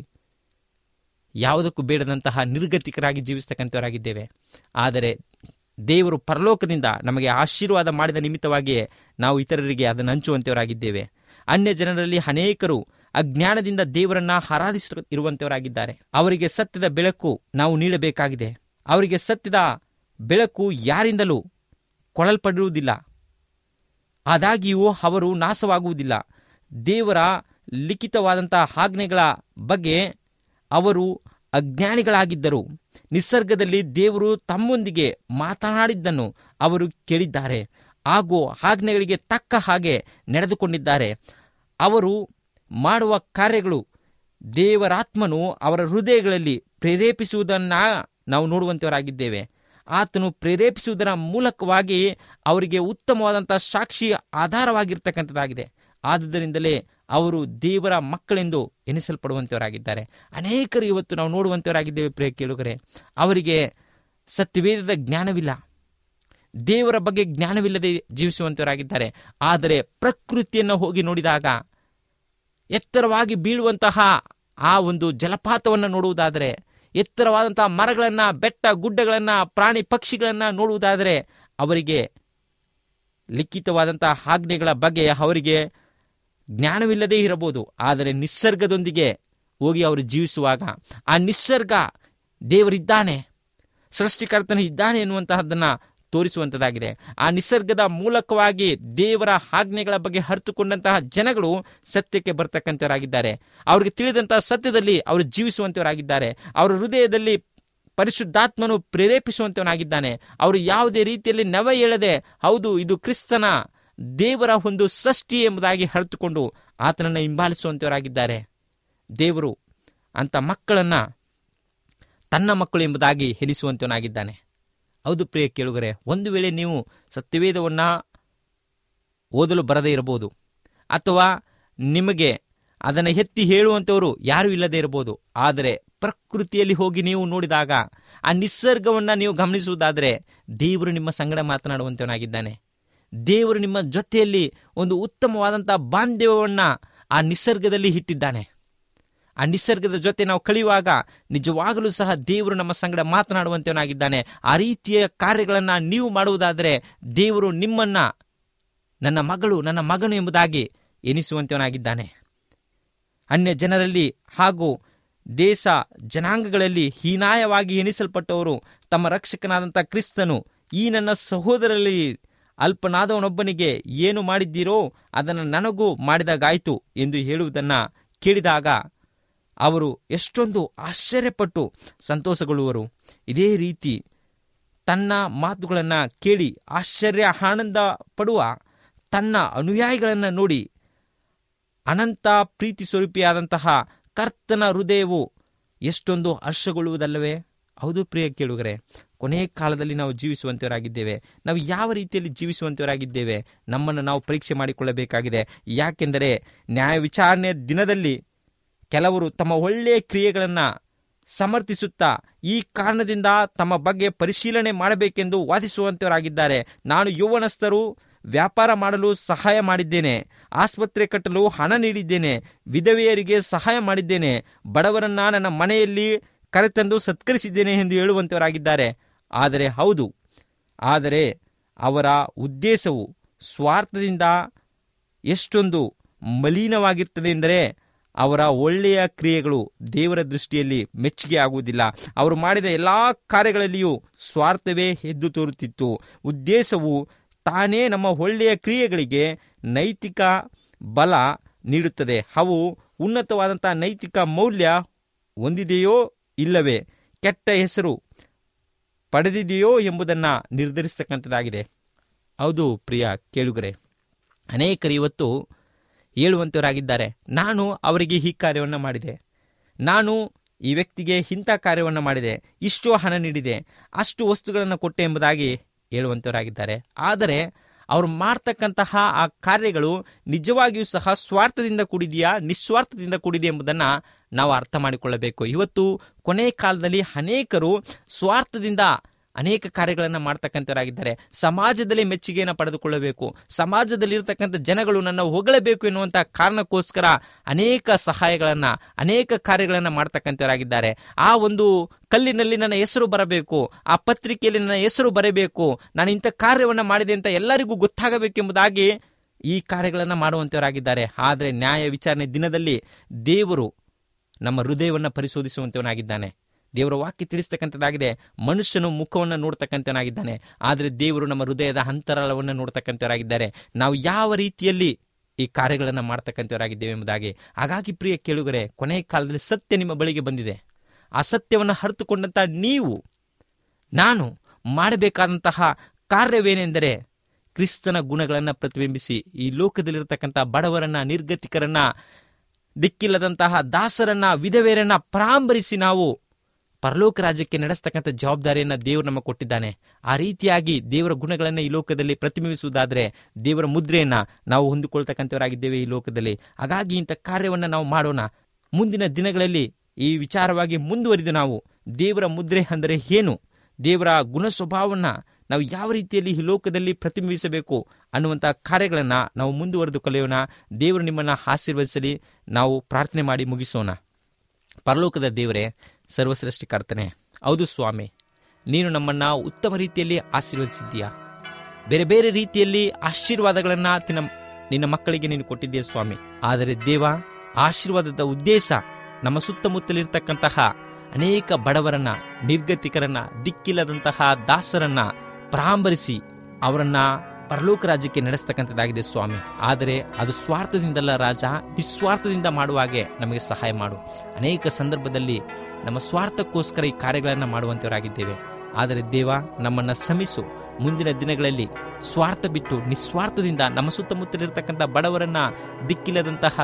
ಯಾವುದಕ್ಕೂ ಬೇಡದಂತಹ ನಿರ್ಗತಿಕರಾಗಿ ಜೀವಿಸ್ತಕ್ಕಂಥವರಾಗಿದ್ದೇವೆ ಆದರೆ ದೇವರು ಪರಲೋಕದಿಂದ ನಮಗೆ ಆಶೀರ್ವಾದ ಮಾಡಿದ ನಿಮಿತ್ತವಾಗಿಯೇ ನಾವು ಇತರರಿಗೆ ಅದನ್ನು ಹಂಚುವಂತವರಾಗಿದ್ದೇವೆ ಅನ್ಯ ಜನರಲ್ಲಿ ಅನೇಕರು ಅಜ್ಞಾನದಿಂದ ದೇವರನ್ನ ಆರಾಧಿಸ ಇರುವಂತವರಾಗಿದ್ದಾರೆ ಅವರಿಗೆ ಸತ್ಯದ ಬೆಳಕು ನಾವು ನೀಡಬೇಕಾಗಿದೆ ಅವರಿಗೆ ಸತ್ಯದ ಬೆಳಕು ಯಾರಿಂದಲೂ ಕೊಳಲ್ಪಡಿರುವುದಿಲ್ಲ ಆದಾಗ್ಯೂ ಅವರು ನಾಶವಾಗುವುದಿಲ್ಲ ದೇವರ ಲಿಖಿತವಾದಂತಹ ಆಜ್ಞೆಗಳ ಬಗ್ಗೆ ಅವರು ಅಜ್ಞಾನಿಗಳಾಗಿದ್ದರು ನಿಸರ್ಗದಲ್ಲಿ ದೇವರು ತಮ್ಮೊಂದಿಗೆ ಮಾತನಾಡಿದ್ದನ್ನು ಅವರು ಕೇಳಿದ್ದಾರೆ ಹಾಗೂ ಆಜ್ಞೆಗಳಿಗೆ ತಕ್ಕ ಹಾಗೆ ನಡೆದುಕೊಂಡಿದ್ದಾರೆ ಅವರು ಮಾಡುವ ಕಾರ್ಯಗಳು ದೇವರಾತ್ಮನು ಅವರ ಹೃದಯಗಳಲ್ಲಿ ಪ್ರೇರೇಪಿಸುವುದನ್ನು ನಾವು ನೋಡುವಂತವರಾಗಿದ್ದೇವೆ ಆತನು ಪ್ರೇರೇಪಿಸುವುದರ ಮೂಲಕವಾಗಿ ಅವರಿಗೆ ಉತ್ತಮವಾದಂಥ ಸಾಕ್ಷಿ ಆಧಾರವಾಗಿರ್ತಕ್ಕಂಥದ್ದಾಗಿದೆ ಆದುದರಿಂದಲೇ ಅವರು ದೇವರ ಮಕ್ಕಳೆಂದು ಎನಿಸಲ್ಪಡುವಂಥವರಾಗಿದ್ದಾರೆ ಅನೇಕರು ಇವತ್ತು ನಾವು ನೋಡುವಂಥವರಾಗಿದ್ದೇವೆ ಪ್ರಿಯ ಕೇಳುಗರೆ ಅವರಿಗೆ ಸತ್ಯವೇದದ ಜ್ಞಾನವಿಲ್ಲ ದೇವರ ಬಗ್ಗೆ ಜ್ಞಾನವಿಲ್ಲದೆ ಜೀವಿಸುವಂಥವರಾಗಿದ್ದಾರೆ ಆದರೆ ಪ್ರಕೃತಿಯನ್ನು ಹೋಗಿ ನೋಡಿದಾಗ ಎತ್ತರವಾಗಿ ಬೀಳುವಂತಹ ಆ ಒಂದು ಜಲಪಾತವನ್ನು ನೋಡುವುದಾದರೆ ಎತ್ತರವಾದಂತಹ ಮರಗಳನ್ನು ಬೆಟ್ಟ ಗುಡ್ಡಗಳನ್ನು ಪ್ರಾಣಿ ಪಕ್ಷಿಗಳನ್ನು ನೋಡುವುದಾದರೆ ಅವರಿಗೆ ಲಿಖಿತವಾದಂತಹ ಆಜ್ಞೆಗಳ ಬಗ್ಗೆ ಅವರಿಗೆ ಜ್ಞಾನವಿಲ್ಲದೇ ಇರಬಹುದು ಆದರೆ ನಿಸರ್ಗದೊಂದಿಗೆ ಹೋಗಿ ಅವರು ಜೀವಿಸುವಾಗ ಆ ನಿಸರ್ಗ ದೇವರಿದ್ದಾನೆ ಸೃಷ್ಟಿಕರ್ತನು ಇದ್ದಾನೆ ಎನ್ನುವಂತಹದ್ದನ್ನು ತೋರಿಸುವಂಥದ್ದಾಗಿದೆ ಆ ನಿಸರ್ಗದ ಮೂಲಕವಾಗಿ ದೇವರ ಆಜ್ಞೆಗಳ ಬಗ್ಗೆ ಹರಿತುಕೊಂಡಂತಹ ಜನಗಳು ಸತ್ಯಕ್ಕೆ ಬರ್ತಕ್ಕಂಥವರಾಗಿದ್ದಾರೆ ಅವರಿಗೆ ತಿಳಿದಂತಹ ಸತ್ಯದಲ್ಲಿ ಅವರು ಜೀವಿಸುವಂಥವರಾಗಿದ್ದಾರೆ ಅವರ ಹೃದಯದಲ್ಲಿ ಪರಿಶುದ್ಧಾತ್ಮನು ಪ್ರೇರೇಪಿಸುವಂತವನಾಗಿದ್ದಾನೆ ಅವರು ಯಾವುದೇ ರೀತಿಯಲ್ಲಿ ನವ ಹೇಳದೆ ಹೌದು ಇದು ಕ್ರಿಸ್ತನ ದೇವರ ಒಂದು ಸೃಷ್ಟಿ ಎಂಬುದಾಗಿ ಹರಿತುಕೊಂಡು ಆತನನ್ನು ಹಿಂಬಾಲಿಸುವಂತವರಾಗಿದ್ದಾರೆ ದೇವರು ಅಂತ ಮಕ್ಕಳನ್ನ ತನ್ನ ಮಕ್ಕಳು ಎಂಬುದಾಗಿ ಎನಿಸುವಂತವನಾಗಿದ್ದಾನೆ ಹೌದು ಪ್ರಿಯ ಕೇಳುಗರೆ ಒಂದು ವೇಳೆ ನೀವು ಸತ್ಯವೇದವನ್ನು ಓದಲು ಬರದೇ ಇರಬಹುದು ಅಥವಾ ನಿಮಗೆ ಅದನ್ನು ಎತ್ತಿ ಹೇಳುವಂಥವರು ಯಾರೂ ಇಲ್ಲದೆ ಇರಬಹುದು ಆದರೆ ಪ್ರಕೃತಿಯಲ್ಲಿ ಹೋಗಿ ನೀವು ನೋಡಿದಾಗ ಆ ನಿಸರ್ಗವನ್ನು ನೀವು ಗಮನಿಸುವುದಾದರೆ ದೇವರು ನಿಮ್ಮ ಸಂಗಡ ಮಾತನಾಡುವಂತವನಾಗಿದ್ದಾನೆ ದೇವರು ನಿಮ್ಮ ಜೊತೆಯಲ್ಲಿ ಒಂದು ಉತ್ತಮವಾದಂಥ ಬಾಂಧವ್ಯವನ್ನು ಆ ನಿಸರ್ಗದಲ್ಲಿ ಇಟ್ಟಿದ್ದಾನೆ ಆ ನಿಸರ್ಗದ ಜೊತೆ ನಾವು ಕಳೆಯುವಾಗ ನಿಜವಾಗಲೂ ಸಹ ದೇವರು ನಮ್ಮ ಸಂಗಡ ಮಾತನಾಡುವಂತವನಾಗಿದ್ದಾನೆ ಆ ರೀತಿಯ ಕಾರ್ಯಗಳನ್ನು ನೀವು ಮಾಡುವುದಾದರೆ ದೇವರು ನಿಮ್ಮನ್ನ ನನ್ನ ಮಗಳು ನನ್ನ ಮಗನು ಎಂಬುದಾಗಿ ಎನಿಸುವಂತವನಾಗಿದ್ದಾನೆ ಅನ್ಯ ಜನರಲ್ಲಿ ಹಾಗೂ ದೇಶ ಜನಾಂಗಗಳಲ್ಲಿ ಹೀನಾಯವಾಗಿ ಎಣಿಸಲ್ಪಟ್ಟವರು ತಮ್ಮ ರಕ್ಷಕನಾದಂಥ ಕ್ರಿಸ್ತನು ಈ ನನ್ನ ಸಹೋದರಲ್ಲಿ ಅಲ್ಪನಾದವನೊಬ್ಬನಿಗೆ ಏನು ಮಾಡಿದ್ದೀರೋ ಅದನ್ನು ನನಗೂ ಮಾಡಿದಾಗಾಯಿತು ಎಂದು ಹೇಳುವುದನ್ನು ಕೇಳಿದಾಗ ಅವರು ಎಷ್ಟೊಂದು ಆಶ್ಚರ್ಯಪಟ್ಟು ಸಂತೋಷಗೊಳ್ಳುವರು ಇದೇ ರೀತಿ ತನ್ನ ಮಾತುಗಳನ್ನು ಕೇಳಿ ಆಶ್ಚರ್ಯ ಆನಂದ ಪಡುವ ತನ್ನ ಅನುಯಾಯಿಗಳನ್ನು ನೋಡಿ ಅನಂತ ಪ್ರೀತಿ ಸ್ವರೂಪಿಯಾದಂತಹ ಕರ್ತನ ಹೃದಯವು ಎಷ್ಟೊಂದು ಹರ್ಷಗೊಳ್ಳುವುದಲ್ಲವೇ ಹೌದು ಪ್ರಿಯ ಕೇಳುಗರೆ ಕೊನೆಯ ಕಾಲದಲ್ಲಿ ನಾವು ಜೀವಿಸುವಂತವರಾಗಿದ್ದೇವೆ ನಾವು ಯಾವ ರೀತಿಯಲ್ಲಿ ಜೀವಿಸುವಂತವರಾಗಿದ್ದೇವೆ ನಮ್ಮನ್ನು ನಾವು ಪರೀಕ್ಷೆ ಮಾಡಿಕೊಳ್ಳಬೇಕಾಗಿದೆ ಯಾಕೆಂದರೆ ನ್ಯಾಯ ವಿಚಾರಣೆಯ ದಿನದಲ್ಲಿ ಕೆಲವರು ತಮ್ಮ ಒಳ್ಳೆಯ ಕ್ರಿಯೆಗಳನ್ನು ಸಮರ್ಥಿಸುತ್ತಾ ಈ ಕಾರಣದಿಂದ ತಮ್ಮ ಬಗ್ಗೆ ಪರಿಶೀಲನೆ ಮಾಡಬೇಕೆಂದು ವಾದಿಸುವಂತವರಾಗಿದ್ದಾರೆ ನಾನು ಯೌವನಸ್ಥರು ವ್ಯಾಪಾರ ಮಾಡಲು ಸಹಾಯ ಮಾಡಿದ್ದೇನೆ ಆಸ್ಪತ್ರೆ ಕಟ್ಟಲು ಹಣ ನೀಡಿದ್ದೇನೆ ವಿಧವೆಯರಿಗೆ ಸಹಾಯ ಮಾಡಿದ್ದೇನೆ ಬಡವರನ್ನ ನನ್ನ ಮನೆಯಲ್ಲಿ ಕರೆತಂದು ಸತ್ಕರಿಸಿದ್ದೇನೆ ಎಂದು ಹೇಳುವಂತವರಾಗಿದ್ದಾರೆ ಆದರೆ ಹೌದು ಆದರೆ ಅವರ ಉದ್ದೇಶವು ಸ್ವಾರ್ಥದಿಂದ ಎಷ್ಟೊಂದು ಮಲೀನವಾಗಿರ್ತದೆ ಎಂದರೆ ಅವರ ಒಳ್ಳೆಯ ಕ್ರಿಯೆಗಳು ದೇವರ ದೃಷ್ಟಿಯಲ್ಲಿ ಮೆಚ್ಚುಗೆ ಆಗುವುದಿಲ್ಲ ಅವರು ಮಾಡಿದ ಎಲ್ಲ ಕಾರ್ಯಗಳಲ್ಲಿಯೂ ಸ್ವಾರ್ಥವೇ ಎದ್ದು ತೋರುತ್ತಿತ್ತು ಉದ್ದೇಶವು ತಾನೇ ನಮ್ಮ ಒಳ್ಳೆಯ ಕ್ರಿಯೆಗಳಿಗೆ ನೈತಿಕ ಬಲ ನೀಡುತ್ತದೆ ಅವು ಉನ್ನತವಾದಂಥ ನೈತಿಕ ಮೌಲ್ಯ ಹೊಂದಿದೆಯೋ ಇಲ್ಲವೇ ಕೆಟ್ಟ ಹೆಸರು ಪಡೆದಿದೆಯೋ ಎಂಬುದನ್ನು ನಿರ್ಧರಿಸತಕ್ಕಂಥದ್ದಾಗಿದೆ ಹೌದು ಪ್ರಿಯ ಕೇಳುಗರೆ ಅನೇಕರು ಇವತ್ತು ಹೇಳುವಂಥವರಾಗಿದ್ದಾರೆ ನಾನು ಅವರಿಗೆ ಈ ಕಾರ್ಯವನ್ನು ಮಾಡಿದೆ ನಾನು ಈ ವ್ಯಕ್ತಿಗೆ ಇಂಥ ಕಾರ್ಯವನ್ನು ಮಾಡಿದೆ ಇಷ್ಟು ಹಣ ನೀಡಿದೆ ಅಷ್ಟು ವಸ್ತುಗಳನ್ನು ಕೊಟ್ಟೆ ಎಂಬುದಾಗಿ ಹೇಳುವಂಥವರಾಗಿದ್ದಾರೆ ಆದರೆ ಅವರು ಮಾಡ್ತಕ್ಕಂತಹ ಆ ಕಾರ್ಯಗಳು ನಿಜವಾಗಿಯೂ ಸಹ ಸ್ವಾರ್ಥದಿಂದ ಕೂಡಿದೆಯಾ ನಿಸ್ವಾರ್ಥದಿಂದ ಕೂಡಿದೆ ಎಂಬುದನ್ನು ನಾವು ಅರ್ಥ ಮಾಡಿಕೊಳ್ಳಬೇಕು ಇವತ್ತು ಕೊನೆಯ ಕಾಲದಲ್ಲಿ ಅನೇಕರು ಸ್ವಾರ್ಥದಿಂದ ಅನೇಕ ಕಾರ್ಯಗಳನ್ನು ಮಾಡ್ತಕ್ಕಂಥವರಾಗಿದ್ದಾರೆ ಸಮಾಜದಲ್ಲಿ ಮೆಚ್ಚುಗೆಯನ್ನು ಪಡೆದುಕೊಳ್ಳಬೇಕು ಸಮಾಜದಲ್ಲಿ ಇರತಕ್ಕಂಥ ಜನಗಳು ನನ್ನ ಹೊಗಳಬೇಕು ಎನ್ನುವಂಥ ಕಾರಣಕ್ಕೋಸ್ಕರ ಅನೇಕ ಸಹಾಯಗಳನ್ನು ಅನೇಕ ಕಾರ್ಯಗಳನ್ನು ಮಾಡ್ತಕ್ಕಂಥವರಾಗಿದ್ದಾರೆ ಆ ಒಂದು ಕಲ್ಲಿನಲ್ಲಿ ನನ್ನ ಹೆಸರು ಬರಬೇಕು ಆ ಪತ್ರಿಕೆಯಲ್ಲಿ ನನ್ನ ಹೆಸರು ಬರಬೇಕು ನಾನು ಇಂಥ ಕಾರ್ಯವನ್ನು ಮಾಡಿದೆ ಅಂತ ಎಲ್ಲರಿಗೂ ಗೊತ್ತಾಗಬೇಕೆಂಬುದಾಗಿ ಈ ಕಾರ್ಯಗಳನ್ನು ಮಾಡುವಂಥವರಾಗಿದ್ದಾರೆ ಆದರೆ ನ್ಯಾಯ ವಿಚಾರಣೆ ದಿನದಲ್ಲಿ ದೇವರು ನಮ್ಮ ಹೃದಯವನ್ನು ಪರಿಶೋಧಿಸುವಂಥವನಾಗಿದ್ದಾನೆ ದೇವರ ವಾಕ್ಯ ತಿಳಿಸ್ತಕ್ಕಂಥದ್ದಾಗಿದೆ ಮನುಷ್ಯನು ಮುಖವನ್ನು ನೋಡ್ತಕ್ಕಂಥನಾಗಿದ್ದಾನೆ ಆದರೆ ದೇವರು ನಮ್ಮ ಹೃದಯದ ಅಂತರಾಳವನ್ನು ನೋಡ್ತಕ್ಕಂಥವರಾಗಿದ್ದಾರೆ ನಾವು ಯಾವ ರೀತಿಯಲ್ಲಿ ಈ ಕಾರ್ಯಗಳನ್ನು ಮಾಡ್ತಕ್ಕಂಥವರಾಗಿದ್ದೇವೆ ಎಂಬುದಾಗಿ ಹಾಗಾಗಿ ಪ್ರಿಯ ಕೇಳುಗರೆ ಕೊನೆಯ ಕಾಲದಲ್ಲಿ ಸತ್ಯ ನಿಮ್ಮ ಬಳಿಗೆ ಬಂದಿದೆ ಆ ಸತ್ಯವನ್ನು ಹರಿತುಕೊಂಡಂಥ ನೀವು ನಾನು ಮಾಡಬೇಕಾದಂತಹ ಕಾರ್ಯವೇನೆಂದರೆ ಕ್ರಿಸ್ತನ ಗುಣಗಳನ್ನು ಪ್ರತಿಬಿಂಬಿಸಿ ಈ ಲೋಕದಲ್ಲಿರತಕ್ಕಂಥ ಬಡವರನ್ನ ನಿರ್ಗತಿಕರನ್ನ ದಿಕ್ಕಿಲ್ಲದಂತಹ ದಾಸರನ್ನ ವಿಧವೆಯರನ್ನ ಪರಾಂಬರಿಸಿ ನಾವು ಪರಲೋಕ ರಾಜ್ಯಕ್ಕೆ ನಡೆಸ್ತಕ್ಕಂಥ ಜವಾಬ್ದಾರಿಯನ್ನು ದೇವರು ನಮಗೆ ಕೊಟ್ಟಿದ್ದಾನೆ ಆ ರೀತಿಯಾಗಿ ದೇವರ ಗುಣಗಳನ್ನು ಈ ಲೋಕದಲ್ಲಿ ಪ್ರತಿಬಿಂಬಿಸುವುದಾದರೆ ದೇವರ ಮುದ್ರೆಯನ್ನು ನಾವು ಹೊಂದಿಕೊಳ್ತಕ್ಕಂಥವರಾಗಿದ್ದೇವೆ ಈ ಲೋಕದಲ್ಲಿ ಹಾಗಾಗಿ ಇಂಥ ಕಾರ್ಯವನ್ನು ನಾವು ಮಾಡೋಣ ಮುಂದಿನ ದಿನಗಳಲ್ಲಿ ಈ ವಿಚಾರವಾಗಿ ಮುಂದುವರಿದು ನಾವು ದೇವರ ಮುದ್ರೆ ಅಂದರೆ ಏನು ದೇವರ ಗುಣ ಸ್ವಭಾವವನ್ನು ನಾವು ಯಾವ ರೀತಿಯಲ್ಲಿ ಈ ಲೋಕದಲ್ಲಿ ಪ್ರತಿಬಿಂಬಿಸಬೇಕು ಅನ್ನುವಂಥ ಕಾರ್ಯಗಳನ್ನು ನಾವು ಮುಂದುವರೆದು ಕಲಿಯೋಣ ದೇವರು ನಿಮ್ಮನ್ನು ಆಶೀರ್ವದಿಸಲಿ ನಾವು ಪ್ರಾರ್ಥನೆ ಮಾಡಿ ಮುಗಿಸೋಣ ಪರಲೋಕದ ದೇವರೇ ಸರ್ವಸೃಷ್ಟಿಕರ್ತನೆ ಹೌದು ಸ್ವಾಮಿ ನೀನು ನಮ್ಮನ್ನು ಉತ್ತಮ ರೀತಿಯಲ್ಲಿ ಆಶೀರ್ವದಿಸಿದ್ದೀಯಾ ಬೇರೆ ಬೇರೆ ರೀತಿಯಲ್ಲಿ ಆಶೀರ್ವಾದಗಳನ್ನು ತಿನ್ನ ನಿನ್ನ ಮಕ್ಕಳಿಗೆ ನೀನು ಕೊಟ್ಟಿದ್ದೀಯ ಸ್ವಾಮಿ ಆದರೆ ದೇವ ಆಶೀರ್ವಾದದ ಉದ್ದೇಶ ನಮ್ಮ ಸುತ್ತಮುತ್ತಲಿರ್ತಕ್ಕಂತಹ ಅನೇಕ ಬಡವರನ್ನ ನಿರ್ಗತಿಕರನ್ನ ದಿಕ್ಕಿಲ್ಲದಂತಹ ದಾಸರನ್ನ ಪರಾಂಬರಿಸಿ ಅವರನ್ನ ಪರಲೋಕ ರಾಜ್ಯಕ್ಕೆ ನಡೆಸ್ತಕ್ಕಂಥದ್ದಾಗಿದೆ ಸ್ವಾಮಿ ಆದರೆ ಅದು ಸ್ವಾರ್ಥದಿಂದಲ್ಲ ರಾಜ ನಿಸ್ವಾರ್ಥದಿಂದ ಮಾಡುವ ಹಾಗೆ ನಮಗೆ ಸಹಾಯ ಮಾಡು ಅನೇಕ ಸಂದರ್ಭದಲ್ಲಿ ನಮ್ಮ ಸ್ವಾರ್ಥಕ್ಕೋಸ್ಕರ ಈ ಕಾರ್ಯಗಳನ್ನು ಮಾಡುವಂಥವರಾಗಿದ್ದೇವೆ ಆದರೆ ದೇವ ನಮ್ಮನ್ನು ಶ್ರಮಿಸು ಮುಂದಿನ ದಿನಗಳಲ್ಲಿ ಸ್ವಾರ್ಥ ಬಿಟ್ಟು ನಿಸ್ವಾರ್ಥದಿಂದ ನಮ್ಮ ಸುತ್ತಮುತ್ತಲಿರ್ತಕ್ಕಂಥ ಬಡವರನ್ನ ದಿಕ್ಕಿಲ್ಲದಂತಹ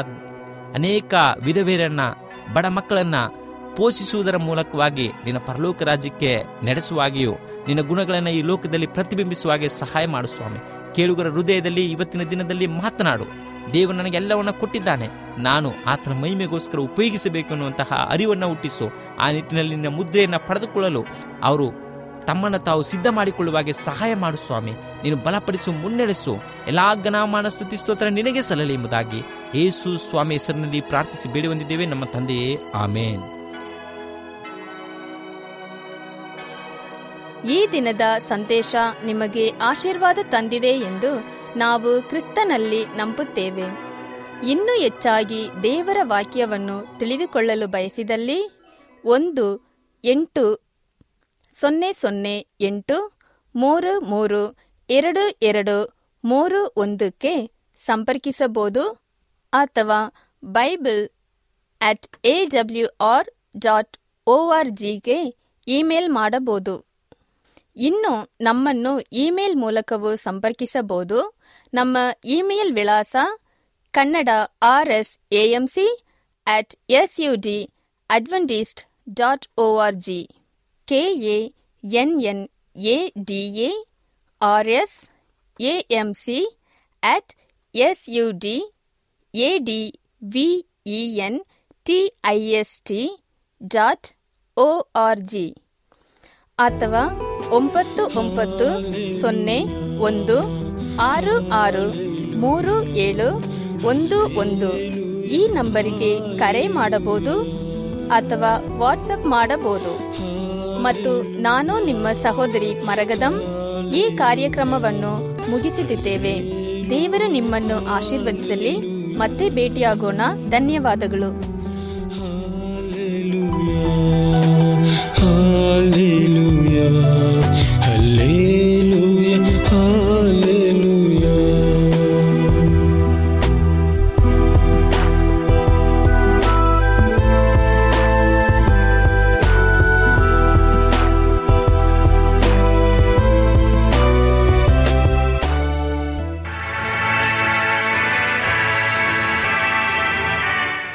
ಅನೇಕ ವಿಧವೆಯರನ್ನ ಬಡ ಮಕ್ಕಳನ್ನ ಪೋಷಿಸುವುದರ ಮೂಲಕವಾಗಿ ನಿನ್ನ ಪರಲೋಕ ರಾಜ್ಯಕ್ಕೆ ನಡೆಸುವಾಗಿಯೂ ನಿನ್ನ ಗುಣಗಳನ್ನು ಈ ಲೋಕದಲ್ಲಿ ಪ್ರತಿಬಿಂಬಿಸುವ ಹಾಗೆ ಸಹಾಯ ಮಾಡು ಸ್ವಾಮಿ ಕೇಳುಗರ ಹೃದಯದಲ್ಲಿ ಇವತ್ತಿನ ದಿನದಲ್ಲಿ ಮಾತನಾಡು ದೇವರು ನನಗೆ ಎಲ್ಲವನ್ನ ಕೊಟ್ಟಿದ್ದಾನೆ ನಾನು ಆತನ ಮಹಿಮೆಗೋಸ್ಕರ ಉಪಯೋಗಿಸಬೇಕು ಅನ್ನುವಂತಹ ಅರಿವನ್ನು ಹುಟ್ಟಿಸು ಆ ನಿಟ್ಟಿನಲ್ಲಿ ನಿನ್ನ ಮುದ್ರೆಯನ್ನು ಪಡೆದುಕೊಳ್ಳಲು ಅವರು ತಮ್ಮನ್ನು ತಾವು ಸಿದ್ಧ ಮಾಡಿಕೊಳ್ಳುವಾಗೆ ಸಹಾಯ ಮಾಡು ಸ್ವಾಮಿ ನೀನು ಬಲಪಡಿಸು ಮುನ್ನಡೆಸು ಎಲ್ಲಾ ಘನಮಾನ ಸ್ತುತಿ ಸ್ತೋತ್ರ ನಿನಗೆ ಸಲ್ಲಲಿ ಎಂಬುದಾಗಿ ಏಸು ಸ್ವಾಮಿ ಹೆಸರಿನಲ್ಲಿ ಪ್ರಾರ್ಥಿಸಿ ಬೇಡಿ ಬಂದಿದ್ದೇವೆ ನಮ್ಮ ತಂದೆಯೇ ಆಮೇನ್
ಈ ದಿನದ ಸಂದೇಶ ನಿಮಗೆ ಆಶೀರ್ವಾದ ತಂದಿದೆ ಎಂದು ನಾವು ಕ್ರಿಸ್ತನಲ್ಲಿ ನಂಬುತ್ತೇವೆ ಇನ್ನೂ ಹೆಚ್ಚಾಗಿ ದೇವರ ವಾಕ್ಯವನ್ನು ತಿಳಿದುಕೊಳ್ಳಲು ಬಯಸಿದಲ್ಲಿ ಒಂದು ಎಂಟು ಸೊನ್ನೆ ಸೊನ್ನೆ ಎಂಟು ಮೂರು ಮೂರು ಎರಡು ಎರಡು ಮೂರು ಒಂದಕ್ಕೆ ಸಂಪರ್ಕಿಸಬಹುದು ಅಥವಾ bible at A W R dot O R ಜಿಗೆ ಇಮೇಲ್ ಮಾಡಬಹುದು ಇನ್ನು ನಮ್ಮನ್ನು ಇಮೇಲ್ ಮೂಲಕವೂ ಸಂಪರ್ಕಿಸಬಹುದು ನಮ್ಮ ಇಮೇಲ್ ವಿಳಾಸ Kannada R S A M C at S U D Adventist dot O R G K A N N A D A R S A M C at S U D A D V E N T I S T dot O R G ಅಥವಾ ಒಂಬತ್ತು ಒಂಬತ್ತು ಸೊನ್ನೆ ಒಂದು ಆರು ಆರು ಮೂರು ಏಳು ಒಂದು ಒಂದು ಈ ನಂಬರಿಗೆ ಕರೆ ಮಾಡಬಹುದು ಅಥವಾ ವಾಟ್ಸಪ್ ಮಾಡಬಹುದು ಮತ್ತು ನಾನು ನಿಮ್ಮ ಸಹೋದರಿ ಮರಗದಂ ಈ ಕಾರ್ಯಕ್ರಮವನ್ನು ಮುಗಿಸುತ್ತಿದ್ದೇವೆ ದೇವರು ನಿಮ್ಮನ್ನು ಆಶೀರ್ವದಿಸಲಿ ಮತ್ತೆ ಭೇಟಿಯಾಗೋಣ ಧನ್ಯವಾದಗಳು